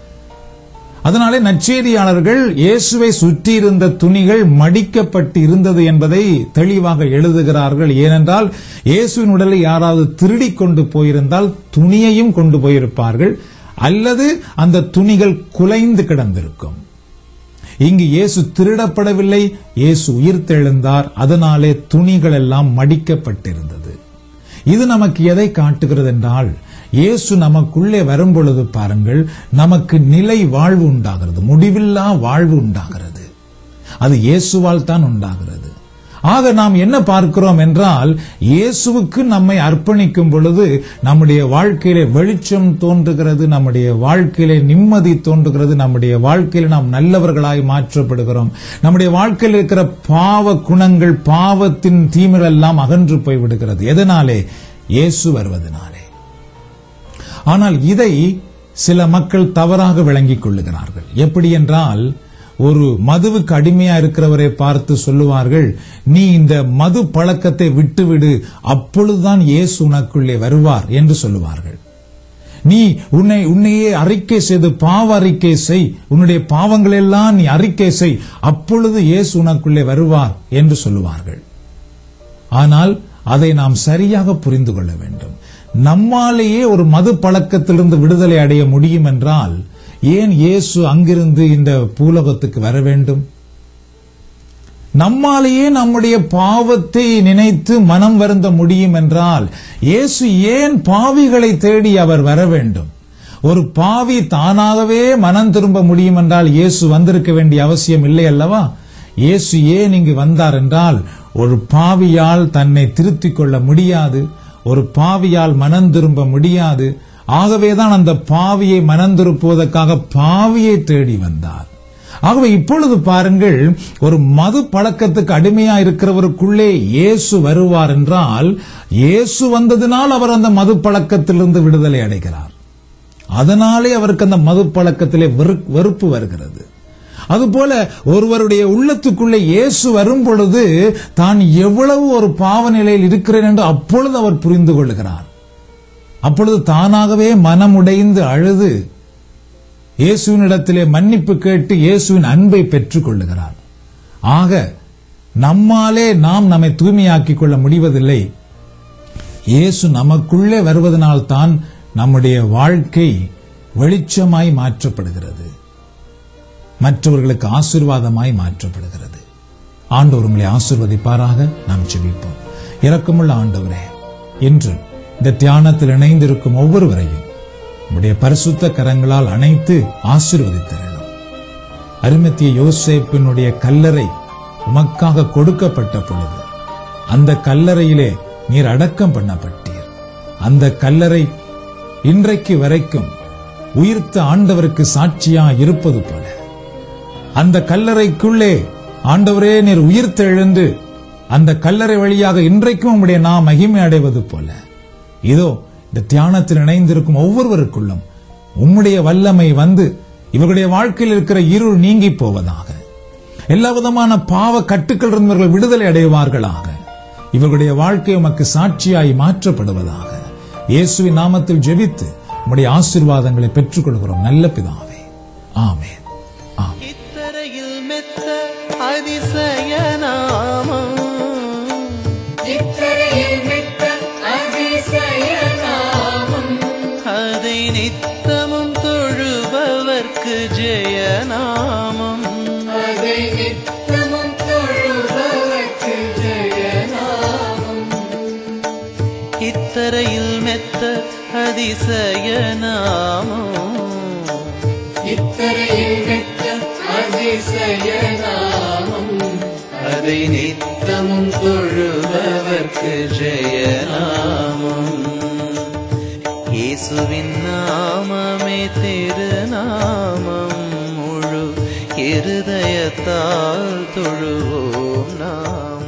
அதனாலே நச்சேரியாளர்கள் இயேசுவை சுற்றியிருந்த துணிகள் மடிக்கப்பட்டு இருந்தது என்பதை தெளிவாக எழுதுகிறார்கள் ஏனென்றால் இயேசுவின் உடலை யாராவது திருடிக் கொண்டு போயிருந்தால் துணியையும் கொண்டு போயிருப்பார்கள் அல்லது அந்த துணிகள் குலைந்து கிடந்திருக்கும் இங்கு இயேசு திருடப்படவில்லை இயேசு உயிர்த்தெழுந்தார் அதனாலே துணிகள் எல்லாம் மடிக்கப்பட்டிருந்தது இது நமக்கு எதை காட்டுகிறது என்றால் இயேசு நமக்குள்ளே வரும்பொழுது பாருங்கள் நமக்கு நிலை வாழ்வு உண்டாகிறது முடிவில்லா வாழ்வு உண்டாகிறது அது இயேசுவால் தான் உண்டாகிறது ஆக நாம் என்ன பார்க்கிறோம் என்றால் இயேசுவுக்கு நம்மை அர்ப்பணிக்கும் பொழுது நம்முடைய வாழ்க்கையிலே வெளிச்சம் தோன்றுகிறது நம்முடைய வாழ்க்கையிலே நிம்மதி தோன்றுகிறது நம்முடைய வாழ்க்கையில நாம் நல்லவர்களாய் மாற்றப்படுகிறோம் நம்முடைய வாழ்க்கையில் இருக்கிற பாவ குணங்கள் பாவத்தின் தீமைகள் எல்லாம் அகன்று போய் விடுகிறது எதனாலே இயேசு வருவதனாலே ஆனால் இதை சில மக்கள் தவறாக விளங்கிக் கொள்ளுகிறார்கள் எப்படி என்றால் ஒரு மதுவுக்கு அடிமையா இருக்கிறவரை பார்த்து சொல்லுவார்கள் நீ இந்த மது பழக்கத்தை விட்டுவிடு அப்பொழுதுதான் இயேசு உனக்குள்ளே வருவார் என்று சொல்லுவார்கள் நீ உன்னை உன்னையே அறிக்கை செய்து பாவ அறிக்கை செய் உன்னுடைய பாவங்கள் எல்லாம் நீ அறிக்கை செய் அப்பொழுது இயேசு உனக்குள்ளே வருவார் என்று சொல்லுவார்கள் ஆனால் அதை நாம் சரியாக புரிந்து கொள்ள வேண்டும் நம்மாலேயே ஒரு மது பழக்கத்திலிருந்து விடுதலை அடைய முடியும் என்றால் ஏன் இயேசு அங்கிருந்து இந்த பூலோகத்துக்கு வர வேண்டும் நம்மாலேயே நம்முடைய பாவத்தை நினைத்து மனம் வருந்த முடியும் என்றால் இயேசு ஏன் பாவிகளை தேடி அவர் வர வேண்டும் ஒரு பாவி தானாகவே மனம் திரும்ப முடியும் என்றால் இயேசு வந்திருக்க வேண்டிய அவசியம் இல்லை அல்லவா இயேசு ஏன் இங்கு வந்தார் என்றால் ஒரு பாவியால் தன்னை திருத்திக் கொள்ள முடியாது ஒரு பாவியால் மனம் திரும்ப முடியாது ஆகவேதான் அந்த பாவியை மனம் திருப்புவதற்காக பாவியை தேடி வந்தார் ஆகவே இப்பொழுது பாருங்கள் ஒரு மது பழக்கத்துக்கு அடிமையா இருக்கிறவருக்குள்ளே இயேசு வருவார் என்றால் இயேசு வந்ததினால் அவர் அந்த மது பழக்கத்திலிருந்து விடுதலை அடைகிறார் அதனாலே அவருக்கு அந்த மது பழக்கத்திலே வெறு- வெறுப்பு வருகிறது அதுபோல ஒருவருடைய உள்ளத்துக்குள்ளே இயேசு வரும் பொழுது தான் எவ்வளவு ஒரு பாவ நிலையில் இருக்கிறேன் என்று அப்பொழுது அவர் புரிந்து கொள்கிறார் அப்பொழுது தானாகவே மனமுடைந்து அழுது இயேசுவினிடத்திலே மன்னிப்பு கேட்டு இயேசுவின் அன்பை பெற்றுக் கொள்ளுகிறார் ஆக நம்மாலே நாம் நம்மை தூய்மையாக்கிக் கொள்ள முடிவதில்லை இயேசு நமக்குள்ளே வருவதனால்தான் நம்முடைய வாழ்க்கை வெளிச்சமாய் மாற்றப்படுகிறது மற்றவர்களுக்கு ஆசீர்வாதமாய் மாற்றப்படுகிறது ஆண்டவர் உங்களை ஆசீர்வதிப்பாராக நாம் செபிப்போம் இரக்கமுள்ள ஆண்டவரே இன்று இந்த தியானத்தில் இணைந்திருக்கும் ஒவ்வொருவரையும் உடைய பரிசுத்த கரங்களால் அணைத்து ஆசீர்வதித்தரணும் அருமத்திய யோசேப்பினுடைய கல்லறை உமக்காக கொடுக்கப்பட்ட பொழுது அந்த கல்லறையிலே நீர் அடக்கம் பண்ணப்பட்டீர் அந்த கல்லறை இன்றைக்கு வரைக்கும் உயிர்த்த ஆண்டவருக்கு சாட்சியா இருப்பது போல அந்த கல்லறைக்குள்ளே ஆண்டவரே நீர் உயிர்த்தெழுந்து அந்த கல்லறை வழியாக இன்றைக்கும் உம்முடைய நாம் மகிமை அடைவது போல இதோ இந்த தியானத்தில் இணைந்திருக்கும் ஒவ்வொருவருக்குள்ளும் உம்முடைய வல்லமை வந்து இவர்களுடைய வாழ்க்கையில் இருக்கிற இருள் நீங்கி போவதாக எல்லா விதமான பாவ கட்டுக்கள் இருந்தவர்கள் விடுதலை அடைவார்களாக இவர்களுடைய வாழ்க்கை உமக்கு சாட்சியாய் மாற்றப்படுவதாக இயேசுவின் நாமத்தில் ஜெபித்து உம்முடைய ஆசீர்வாதங்களை பெற்றுக்கொள்கிறோம் நல்ல பிதாவே ஆமென் ஆமென் இத்தரையில் மெத்த அதிசய நாமம் அதை நித்தமும் தொழுபவர்க்கு ஜெயநாமம் நாமத்தை நித்தமும் தொழுபவர்க்கு ஜெயநாமம் இயேசுவின் நாமமே திருநாமம் முழு இருதயத்தால் தொழுவோம் நாமம்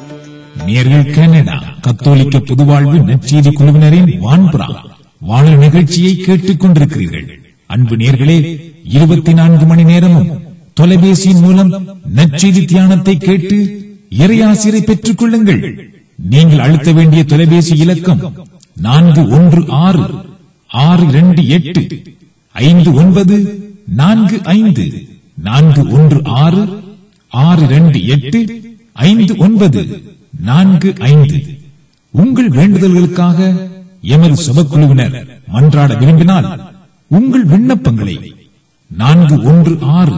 நேர்கள் கனடா கத்தோலிக்க பொதுவாழ்வு நற்செய்தி குழுவினரின் வான்புறா வாழ நிகழ்ச்சியை கேட்டுக் கொண்டிருக்கிறீர்கள் அன்பு நேர்களே இருபத்தி நான்கு மணி நேரமும் தொலைபேசியின் மூலம் நற்செய்தி தியானத்தை கேட்டு இறையாசிரை பெற்றுக் கொள்ளுங்கள் நீங்கள் அழுத்த வேண்டிய தொலைபேசி இலக்கம் நான்கு ஒன்று ஆறு ஆறு இரண்டு எட்டு ஐந்து ஒன்பது நான்கு ஐந்து நான்கு ஒன்று ஆறு ஆறு இரண்டு எட்டு ஐந்து ஒன்பது நான்கு ஐந்து உங்கள் வேண்டுதல்களுக்காக எமது சுபக்குழுவினர் மன்றாட விரும்பினால் உங்கள் விண்ணப்பங்களை நான்கு ஒன்று ஆறு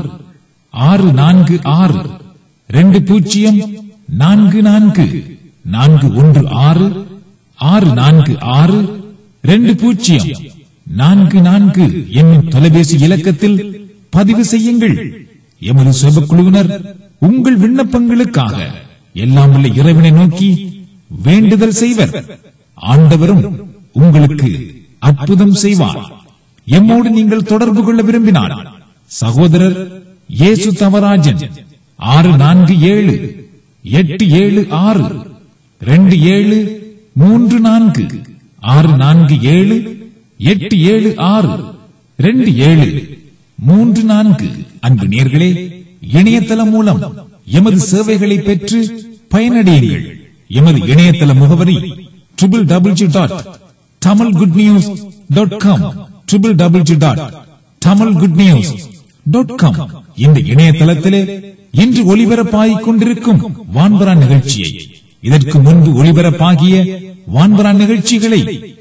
ஆறு நான்கு ஆறு ரெண்டு பூஜ்ஜியம் நான்கு நான்கு நான்கு ஒன்று ஆறு ஆறு நான்கு ஆறு ரெண்டு பூஜ்ஜியம் நான்கு நான்கு என்னும் தொலைபேசி இலக்கத்தில் பதிவு செய்யுங்கள் எமது சுபக்குழுவினர் உங்கள் விண்ணப்பங்களுக்காக எல்லாம் உள்ள இறைவனை நோக்கி வேண்டுதல் செய்வர் ஆண்டவரும் உங்களுக்கு அற்புதம் செய்வார் எம்மோடு நீங்கள் தொடர்பு கொள்ள விரும்பினால் சகோதரர் இயேசு தவராஜன் ஆறு நான்கு ஏழு எட்டு ஏழு ஆறு ரெண்டு ஏழு மூன்று நான்கு ஆறு நான்கு ஏழு எட்டு ஏழு ஆறு ரெண்டு ஏழு மூன்று நான்கு அன்பு நேர்களே இணையதளம் மூலம் எமது சேவைகளை பெற்று பயனடையுங்கள் எமது இணையதள முகவரி triple double G dot Tamil good news dot com triple double G dot Tamil good news dot com இந்த இணையதளத்திலே இன்று ஒளிபரப்பாகிக் கொண்டிருக்கும் வான்பரா நிகழ்ச்சியை இதற்கு முன்பு ஒளிபரப்பாகிய வான்பரா நிகழ்ச்சிகளை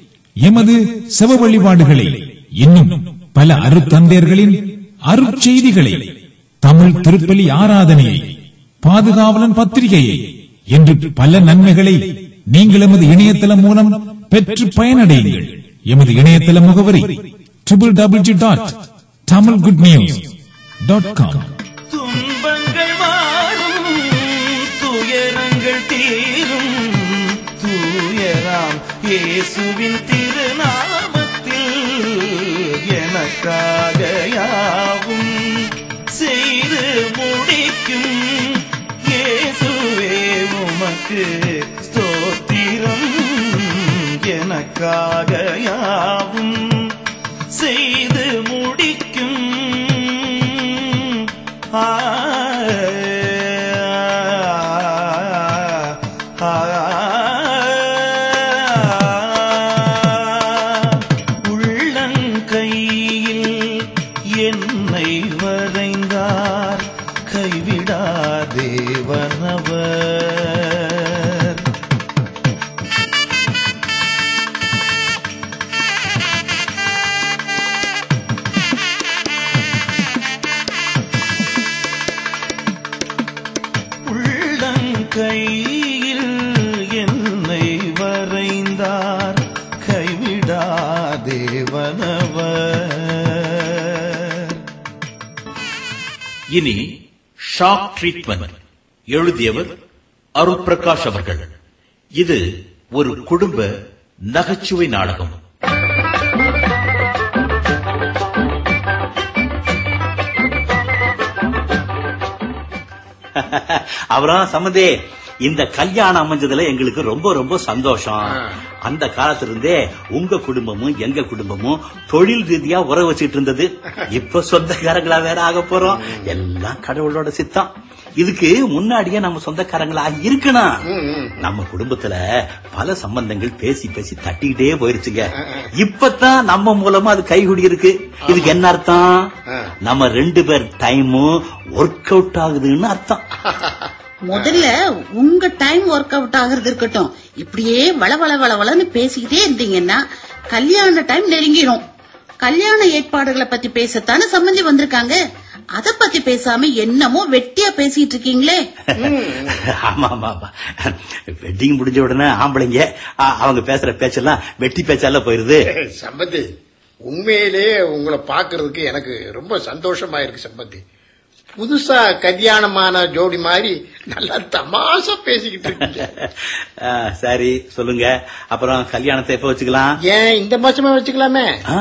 எமது செவ வழிபாடுகளை இன்னும் பல அருத்தந்தையர்களின் அருட்செய்திகளை தமிழ் திருப்பலி ஆராதனையை பாதுகாவலன் பத்திரிகையை என்று பல நன்மைகளை நீங்கள் எமது இணையதளம் மூலம் பெற்று பயனடையுங்கள் எமது இணையதள முகவரி triple double G dot Tamil good news dot com துன்பங்கள் மாறும் துயரங்கள் தீரும் தூயராம் இயேசுவின் திருநாமத்தில் எனக்காக யாவும் செய்து முடிக்கும் இயேசுவே உமக்கு ஸ்தோத்திரம் எனக்காக யாவும் செய்து முடிக்கும் ஆ, ஆ, உள்ளங்கையில் என்னை வரைந்தார் கைவிடா தேவனவர் உள்ளங்கையில் என்னை வரைந்தார் கைவிடா தேவனவர் இனி ஷாக் ட்ரீட்மெண்ட் எழுதியவர் அருள் பிரகாஷ் அவர்கள் இது ஒரு குடும்ப நகைச்சுவை நாடகம் அப்புறம் சம்மந்தே இந்த கல்யாணம் அமைஞ்சதுல எங்களுக்கு ரொம்ப ரொம்ப சந்தோஷம் அந்த காலத்துல இருந்தே உங்க குடும்பமும் எங்க குடும்பமும் தொழில் ரீதியா உறவு வச்சுட்டு இருந்தது இப்ப சொந்தக்காரங்களா வேற ஆக போறோம் எல்லாம் கடவுளோட சித்தம் இதுக்கு முன்னாடியே நம்ம சொந்தக்காரங்களா இருக்கணும் நம்ம குடும்பத்துல பல சம்பந்தங்கள் பேசி பேசி தட்டிக்கிட்டே போயிருச்சுங்க இப்பதான் நம்ம மூலமா அது கைகூடி இருக்கு இதுக்கு என்ன அர்த்தம் நம்ம ரெண்டு பேர் டைமும் ஒர்க் அவுட் ஆகுதுன்னு அர்த்தம் முதல்ல உங்க டைம் ஒர்க் அவுட் ஆகுறது இருக்கட்டும் இப்படியே வள வள வள வளன்னு பேசிக்கிட்டே இருந்தீங்கன்னா கல்யாண டைம் நெருங்கிடும் கல்யாண ஏற்பாடுகளை பத்தி பேசத்தானே சம்பந்தி வந்திருக்காங்க அத பத்தி பேசாம என்னமோ வெட்டியா பேசிட்டு இருக்கீங்களே ஆமா ஆமா ஆமா வெட்டிங் முடிஞ்ச உடனே ஆம்பளைங்க அ- அவங்க பேசுற பேச்செல்லாம் வெட்டி பேச்சால போயிருது சம்பந்தி உண்மையிலே உங்களை பார்க்கிறதுக்கு எனக்கு ரொம்ப சந்தோஷமா இருக்கு சம்பந்தி புதுசா கல்யாணமான ஜோடி மாதிரி நல்லா தமாஷா பேசிக்கிட்டு இருக்கீங்க ஆ, சரி சொல்லுங்க அப்புறம் கல்யாணத்தை எப்ப வச்சுக்கலாம் ஏன் இந்த மாசமா வச்சுக்கலாமே ஆ?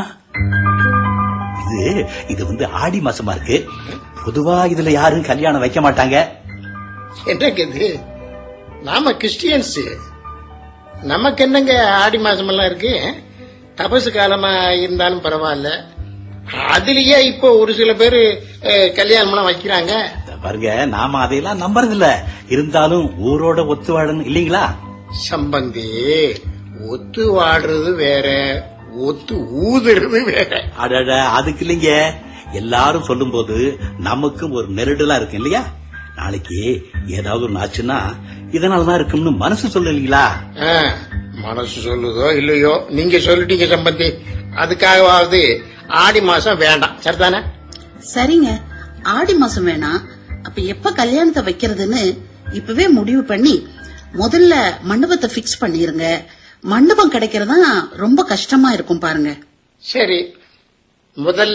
இது இது வந்து ஆடி மாசமா இருக்கு பொதுவா இதுல யாரும் கல்யாணம் வைக்க மாட்டாங்க என்னங்க இது நாம கிறிஸ்டியன்ஸ் நமக்கு என்னங்க ஆடி மாசம் எல்லாம் இருக்கு தபசு காலமா இருந்தாலும் பரவாயில்ல அதுலயே இப்போ ஒரு சில பேரு அஹ், கல்யாணம்லாம் வைக்கிறாங்க இத பாருங்க நாம அதையெல்லாம் நம்புறது இல்ல இருந்தாலும் ஊரோட ஒத்து வாழணும் இல்லீங்களா சம்பந்தி ஒத்து வாடுறது வேற ஒத்து ஊதுறது வேற அடட அதுக்கு இல்லைங்க எல்லாரும் சொல்லும்போது நமக்கும் ஒரு நெருடலா இருக்கு இல்லையா நாளைக்கு ஏதாவது ஒண்ணு ஆச்சுன்னா இதனாலதான் இருக்கும்னு மனசு சொல்லு இல்லீங்களா ஆ, மனசு சொல்லுதோ இல்லையோ நீங்க சொல்லிட்டீங்க சம்பந்தி அதுக்காகவாவது ஆடி மாசம் வேண்டாம் சரிதானே சரிங்க ஆடி மாசம் வேணாம் அப்ப எப்ப கல்யாணத்தை வைக்கிறதுன்னு இப்பவே முடிவு பண்ணி முதல்ல மண்டபத்தை பிக்ஸ் பண்ணிருங்க மண்டபம் கிடைக்கிறதா ரொம்ப கஷ்டமா இருக்கும் பாருங்க சரி முதல்ல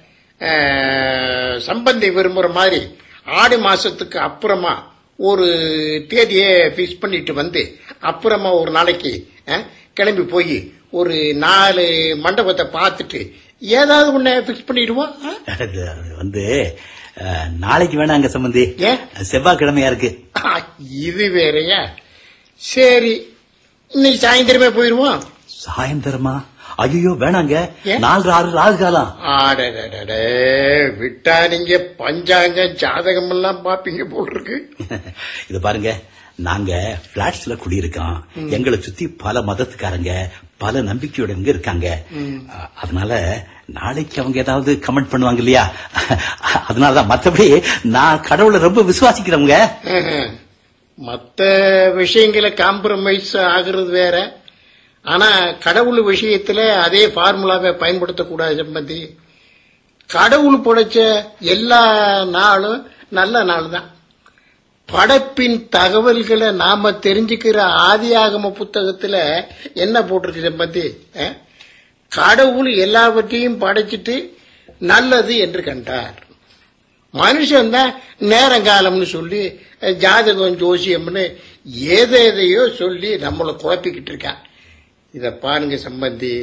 அஹ், சம்பந்தி விரும்புற மாதிரி ஆடி மாசத்துக்கு அப்புறமா ஒரு தேதியை பிக்ஸ் பண்ணிட்டு வந்து அப்புறமா ஒரு நாளைக்கு அஹ், கிளம்பி போய் ஒரு நாலு மண்டபத்தை பார்த்துட்டு ஏதாவது ஒண்ணு பிக்ஸ் பண்ணிடுவோம் அஹ்? அது வந்து அஹ், நாளைக்கு வேணாங்க சம்பந்தி ஏன்? செவ்வாய்க்கிழமையா இருக்கு ஆ, இது வேறயா சரி இன்னைக்கு சாயந்தரமே போயிருவோம் சாயந்தரமா ஐயோ வேணாங்க ஏன்? நாலு ஆறு ராகு காலம் ஆடடடடே, விட்டா நீங்க பஞ்சாங்க ஜாதகம் எல்லாம் பாப்பீங்க போல் இருக்கு இது பாருங்க நாங்க பிளாட்ஸ்ல குடியிருக்கோம் எங்களை சுத்தி பல மதத்துக்காரங்க பல நம்பிக்கையுடவங்க இருக்காங்க அ- அதனால நாளைக்கு அவங்க ஏதாவது கமெண்ட் பண்ணுவாங்க இல்லையா அதனாலதான் மத்தபடி நான் கடவுளை ரொம்ப விசுவாசிக்கிறவங்க ம்ஹும். மத்த விஷயங்களை காம்ப்ரமைஸ் ஆகுறது வேற ஆனா கடவுள் விஷயத்துல அதே ஃபார்முலாவை பயன்படுத்தக்கூடாது சம்பந்தி கடவுள் படைச்ச எல்லா நாளும் நல்ல நாள் தான் படைப்பின் தகவல்களை நாம தெரிஞ்சுக்கிற ஆதியாகம புத்தகத்துல என்ன போட்டிருக்கு சம்பந்தி அஹ்? கடவுள் எல்லாவற்றையும் படைச்சிட்டு நல்லது என்று கண்டார் மனுஷன் தான் நேரங்காலம்னு சொல்லி அஹ், ஜாதகம் ஜோசியம்னு ஏதோ எதையோ சொல்லி நம்மளை குழப்பிக்கிட்டு இருக்கான் இத பாருங்க சம்பந்தி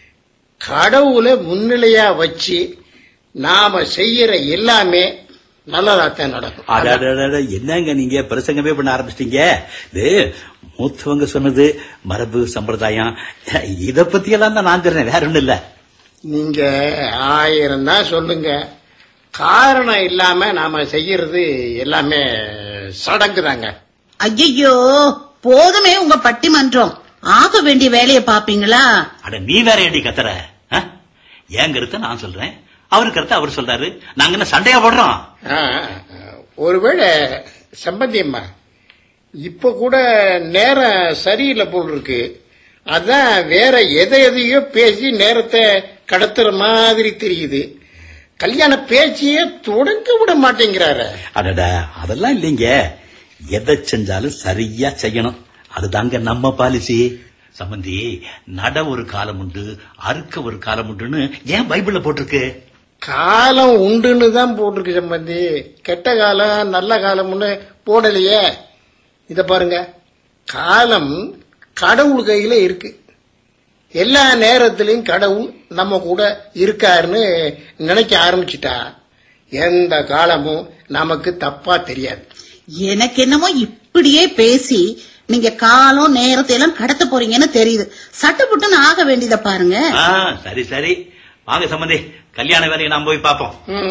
கடவுளை முன்னிலையா வச்சு நாம செய்யற எல்லாமே நல்லதாத்தான் நடக்கும் அடடடட, என்னங்க நீங்க பிரசங்கமே பண்ண ஆரம்பிச்சிட்டீங்க இது மூத்தவங்க சொன்னது மரபு சம்பிரதாயம் இத பத்தி எல்லாம் தான் நான் சொல்றேன் வேற ஒண்ணும் இல்ல நீங்க ஆயிரம் தான் சொல்லுங்க காரணம் இல்லாம நாம செய்யறது எல்லாமே சடங்கு தாங்க ஐயோ போதுமே உங்க பட்டிமன்றம் ஆக வேண்டிய வேலையை பாப்பீங்களா அட நீ வேற ஏடி கத்துற ஆ? என் கருத்தை நான் சொல்றேன் அவரு கருத்தை அவர் சொல்றாரு நாங்க என்ன சண்டையா போடுறோம் ஆ, ஒருவேளை சம்பந்தியம்மா இப்ப கூட நேரம் சரியில்லை போல் இருக்கு அதான் வேற எதை எதையோ பேசி நேரத்தை கடத்துற மாதிரி தெரியுது கல்யாண பேச்சையே தொடங்க விட மாட்டேங்கிறாரு அடட அதெல்லாம் இல்லைங்க எதை செஞ்சாலும் சரியா செய்யணும் அதுதாங்க நம்ம பாலிசி சம்பந்தி நட ஒரு காலம் உண்டு அறுக்க ஒரு காலம் உண்டுன்னு ஏன் பைபிள்ல போட்டிருக்கு காலம் உண்டுன்னு தான் போட்டிருக்கு சம்பந்தி கெட்ட காலம் நல்ல காலம்னு போடலையே இத பாருங்க காலம் கடவுள் கையில இருக்கு எல்லா நேரத்திலையும் கடவுள் நம்ம கூட இருக்காருன்னு நினைக்க ஆரம்பிச்சிட்டா எந்த காலமும் நமக்கு தப்பா தெரியாது எனக்கு என்னமோ இப்படியே பேசி நீங்க காலம் நேரத்தை எல்லாம் கடத்த போறீங்கன்னு தெரியுது சட்டப்புட்டுன்னு ஆக வேண்டியதை பாருங்க ஆ, சரி சரி வாங்க சம்பந்தி கல்யாண வேலையை நாம் போய் பார்ப்போம்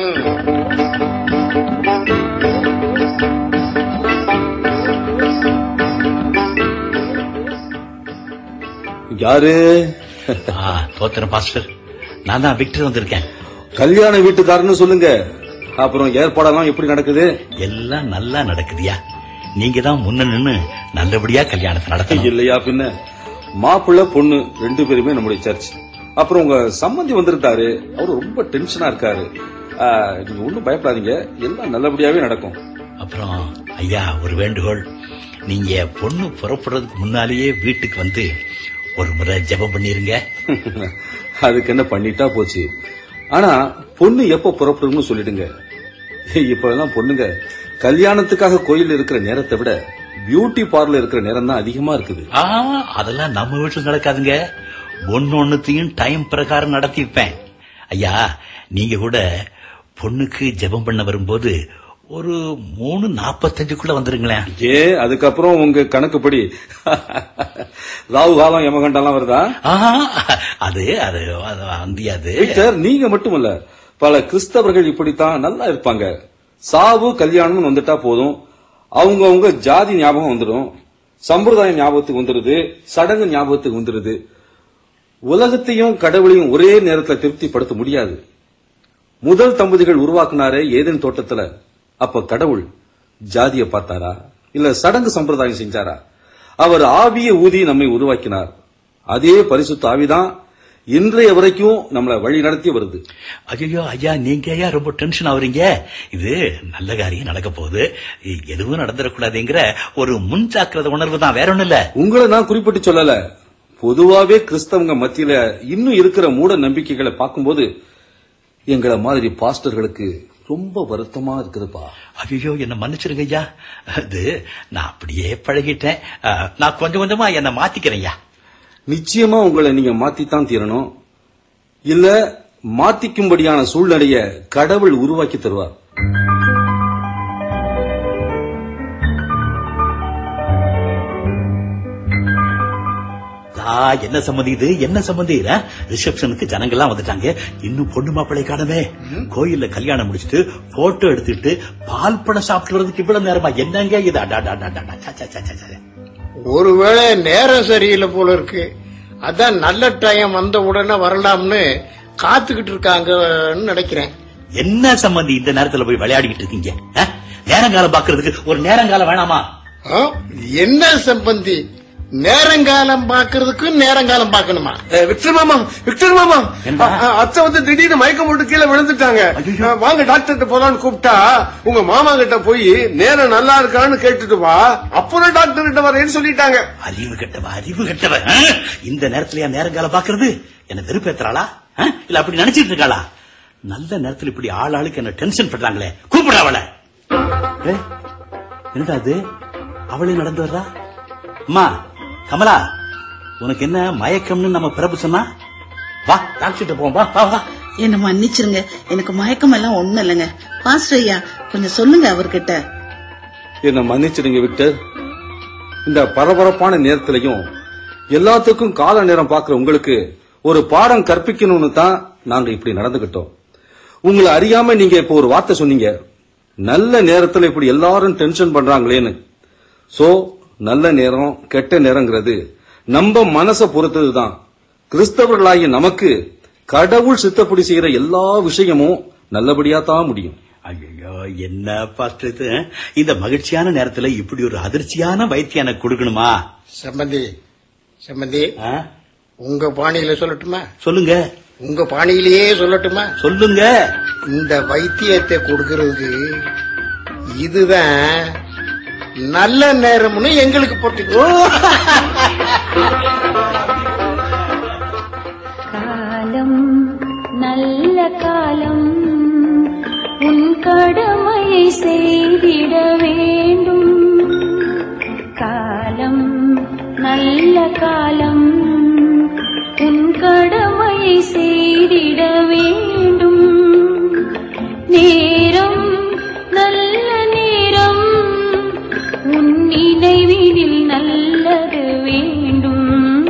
ம். யாரு ஆ, தோத்திரம் பாஸ்டர் நான் தான் விக்டர் வந்திருக்கேன் கல்யாண வீட்டுக்காரன்னு சொல்லுங்க அப்புறம் ஏற்பாடெல்லாம் எப்படி நடக்குது எல்லாம் நல்லா நடக்குதியா நீங்க தான் முன்ன நின்னு நல்லபடியா கல்யாணத்தை நடத்தணும் இல்லையா பின்ன மாப்பிள்ளை பொண்ணு ரெண்டு பேருமே நம்முடைய சர்ச் அப்புறம் உங்க சம்பந்தி வந்திருக்காரு அவரு ரொம்ப டென்ஷனா இருக்காரு ஆ, நீங்க ஒண்ணும் பயப்படாதீங்க எல்லாம் நல்லபடியாவே நடக்கும் அப்புறம் ஐயா ஒரு வேண்டுகோள் நீங்க பொண்ணு புறப்படுறதுக்கு முன்னாலேயே வீட்டுக்கு வந்து ஒரு முறை ஜெபம் பண்ணிருங்க அதுக்கு என்ன பண்ணிட்டா போச்சு ஆனா பொண்ணு எப்ப புறப்படும்னு சொல்லிடுங்க இப்ப எல்லாம் பொண்ணுங்க கல்யாணத்துக்காக கோயில் இருக்கிற நேரத்தை விட பியூட்டி பார்லர் இருக்கிற நேரம் தான் அதிகமா இருக்குது ஆ, அதெல்லாம் நம்ம வீட்டுல நடக்காதுங்க ஒன்னு ஒண்ணுத்தையும் டைம் பிரகாரம் நடத்திப்பேன் ஐயா நீங்க கூட பொண்ணுக்கு ஜெபம் பண்ண வரும்போது ஒரு மூணு நாப்பத்தஞ்சுக்குள்ள வந்துருங்களேன் ஏ அதுக்கப்புறம் உங்க கணக்குப்படி ராகு காலம் யமகண்டம்லாம் வருதா ஆஹா, அது அது அது அந்தியாது விக்டர் நீங்க மட்டுமல்ல பல கிறிஸ்தவர்கள் இப்படித்தான் நல்லா இருப்பாங்க சாவு கல்யாணம்னு வந்துட்டா போதும் அவங்க அவங்க ஜாதி ஞாபகம் வந்துடும் சம்பிரதாயம் ஞாபகத்துக்கு வந்துருது சடங்கு ஞாபகத்துக்கு வந்துருது உலகத்தையும் கடவுளையும் ஒரே நேரத்துல திருப்திப்படுத்த முடியாது முதல் தம்பதிகள் உருவாக்குனாரே ஏதேன் தோட்டத்துல அப்ப கடவுள் ஜாதிய பார்த்தாரா இல்ல சடங்கு சம்பிரதாயம் செஞ்சாரா அவர் ஆவிய ஊதி நம்மை உருவாக்கினார் அதே பரிசுத்த ஆவிதான் இன்றைய வரைக்கும் நம்மளை வழி நடத்தி வருது ஐயோ ஐயா நீங்க ஐயா ரொம்ப டென்ஷன் ஆகுறீங்க இது நல்ல காரியம் நடக்க போகுது எதுவும் நடந்துடக்கூடாதுங்கிற ஒரு முன் ஜாக்கிரதை உணர்வு தான் வேற ஒண்ணும் இல்ல உங்களை நான் குறிப்பிட்டு சொல்லல பொதுவாவே கிறிஸ்தவங்க மத்தியில இன்னும் இருக்கிற மூட நம்பிக்கைகளை பார்க்கும்போது எங்களை மாதிரி பாஸ்டர்களுக்கு ரொம்ப வருத்தமா இருக்குதுப்பா ஐயோ என்ன மன்னிச்சிருங்க ஐயா அது நான் அப்படியே பழகிட்டேன் அஹ், நான் கொஞ்சம் கொஞ்சமா என்ன மாத்திக்கிறேன் ஐயா நிச்சயமா உங்களை நீங்க மாத்தித்தான் தீரணும் இல்ல மாத்திக்கும்படியான சூழ்நிலைய கடவுள் உருவாக்கி தருவார் ஆ, என்ன சம்மந்தி இது என்ன சம்மந்தி ரிசப்ஷனுக்கு ஜனங்கள்லாம் வந்துட்டாங்க இன்னும் பொண்ணு மாப்பிள்ளை காணவே கோயில்ல கல்யாணம் முடிச்சிட்டு போட்டோ எடுத்துட்டு பால் பழம் சாப்பிட்டு வரதுக்கு இவ்வளவு நேரமா என்னங்க இது அடா, அடா, அடா, அடா, ச, ச, ச, ச, ச. ஒருவேளை நேரம் சரியில்லை போல இருக்கு அதான் நல்ல டைம் வந்த உடனே வரலாம்னு காத்துக்கிட்டு இருக்காங்கன்னு நினைக்கிறேன் என்ன சம்மந்தி இந்த நேரத்துல போய் விளையாடிக்கிட்டு இருக்கீங்க ஆ? நேரங்காலம் பாக்குறதுக்கு ஒரு நேரங்காலம் வேணாமா ஆ? என்ன சம்பந்தி நேரங்காலம் பாக்குறதுக்கு நேரங்காலம் பார்க்கணுமா விக்டர் மாமா விக்டர் மாமா அ- அ- அத்தை வந்து திடீர்னு மயக்கம் போட்டு கீழே விழுந்துட்டாங்க அ, வாங்க டாக்டர் போலான்னு கூப்பிட்டா உங்க மாமா கிட்ட போய் நேரம் நல்லா இருக்கான்னு கேட்டுட்டு வா அப்புறம் டாக்டர் கிட்ட வரேன்னு சொல்லிட்டாங்க அறிவு கெட்டவ அறிவு கெட்டவ ஆ? இந்த நேரத்துல என் நேரங்காலம் பாக்குறது என்ன வெறுப்பேத்துறாளா ஆ? இல்ல அப்படி நினைச்சிட்டு இருக்காளா நல்ல நேரத்துல இப்படி ஆள் ஆளுக்கு என்ன டென்ஷன் பண்றாங்களே கூப்பிட அவளை ஏய், என்னடா அது அவளே நடந்து வர்றா அம்மா கமலா உனக்கு என்ன மயக்கம்னு நம்ம பிரபு சொன்னா வா டாக்டர் போவோம் வா வா வா என்ன மன்னிச்சிருங்க எனக்கு மயக்கம் எல்லாம் ஒண்ணும் இல்லைங்க பாஸ்டர் ஐயா கொஞ்சம் சொல்லுங்க அவர்கிட்ட என்ன மன்னிச்சிடுங்க விக்டர் இந்த பரபரப்பான நேரத்திலையும் எல்லாத்துக்கும் கால நேரம் பார்க்கிற உங்களுக்கு ஒரு பாடம் கற்பிக்கணும்னு தான் நாங்க இப்படி நடந்துகிட்டோம் உங்களை அறியாம நீங்க இப்போ ஒரு வார்த்தை சொன்னீங்க நல்ல நேரத்துல இப்படி எல்லாரும் டென்ஷன் பண்றாங்களேன்னு சோ நல்ல நேரம் கெட்ட நேரங்கிறது நம்ம மனசை பொறுத்ததுதான் கிறிஸ்தவர்களாகிய நமக்கு கடவுள் சித்தப்படி செய்யற எல்லா விஷயமும் நல்லபடியா தான் முடியும் ஐயோ என்ன பாஸ்டர் இது இந்த மகிழ்ச்சியான நேரத்துல இப்படி ஒரு அதிர்ச்சியான வைத்தியம் எனக்கு கொடுக்கணுமா சம்பந்தி சம்பந்தி உங்க பாணியில சொல்லட்டுமா சொல்லுங்க உங்க பாணியிலேயே சொல்லட்டுமா சொல்லுங்க இந்த வைத்தியத்தை கொடுக்கறதுக்கு இதுதான் நல்ல நேரம்னு எங்களுக்கு போட்டு காலம் நல்ல காலம் உன் கடமையை செய்திட வேண்டும் காலம் நல்ல காலம் உன் கடமையை செய்திட வேண்டும் நேரம் நல்ல நேரம் உன் நினைவினில் நல்லது வேண்டும்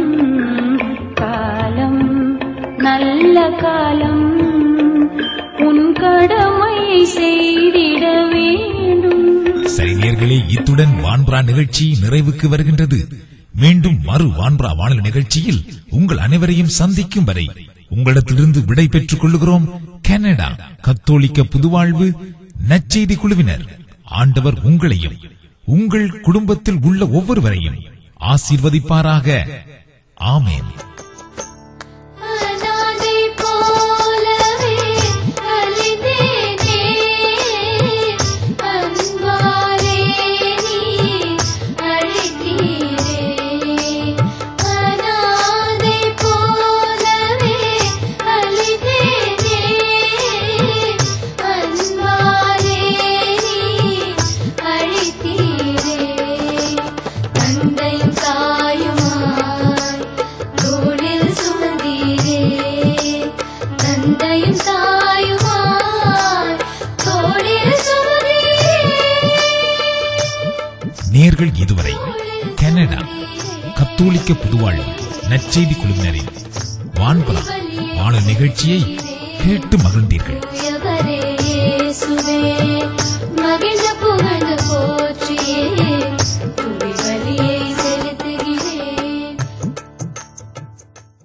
காலம் நல்ல காலம் உன் கடமையை செய்திட வேண்டும் சரி நேர்களே இத்துடன் வான்பரா நிகழ்ச்சி நிறைவுக்கு வருகின்றது மீண்டும் மறு வான்பரா வானொலி நிகழ்ச்சியில் உங்கள் அனைவரையும் சந்திக்கும் வரை உங்களிடத்திலிருந்து விடை பெற்றுக் கொள்ளுகிறோம் கனடா கத்தோலிக்க புதுவாழ்வு நற்செய்தி குழுவினர் ஆண்டவர் உங்களையும் உங்கள் குடும்பத்தில் உள்ள ஒவ்வொருவரையும் ஆசீர்வதிப்பாராக ஆமேன் அனாதை போலவே அழிந்தேனே அன்பாலே நீ அழைத்தீரே அனாதை போலவே அழிந்தேனே அன்பாலே கனடா கத்தோலிக்க புதுவாழ்வு நற்செய்தி குழுவினரின் வான்புறா வானொலி நிகழ்ச்சியை கேட்டு மகிழ்ந்தீர்கள் தூயவரே இயேசுவே மகிழ்ந்து புகழ்ந்து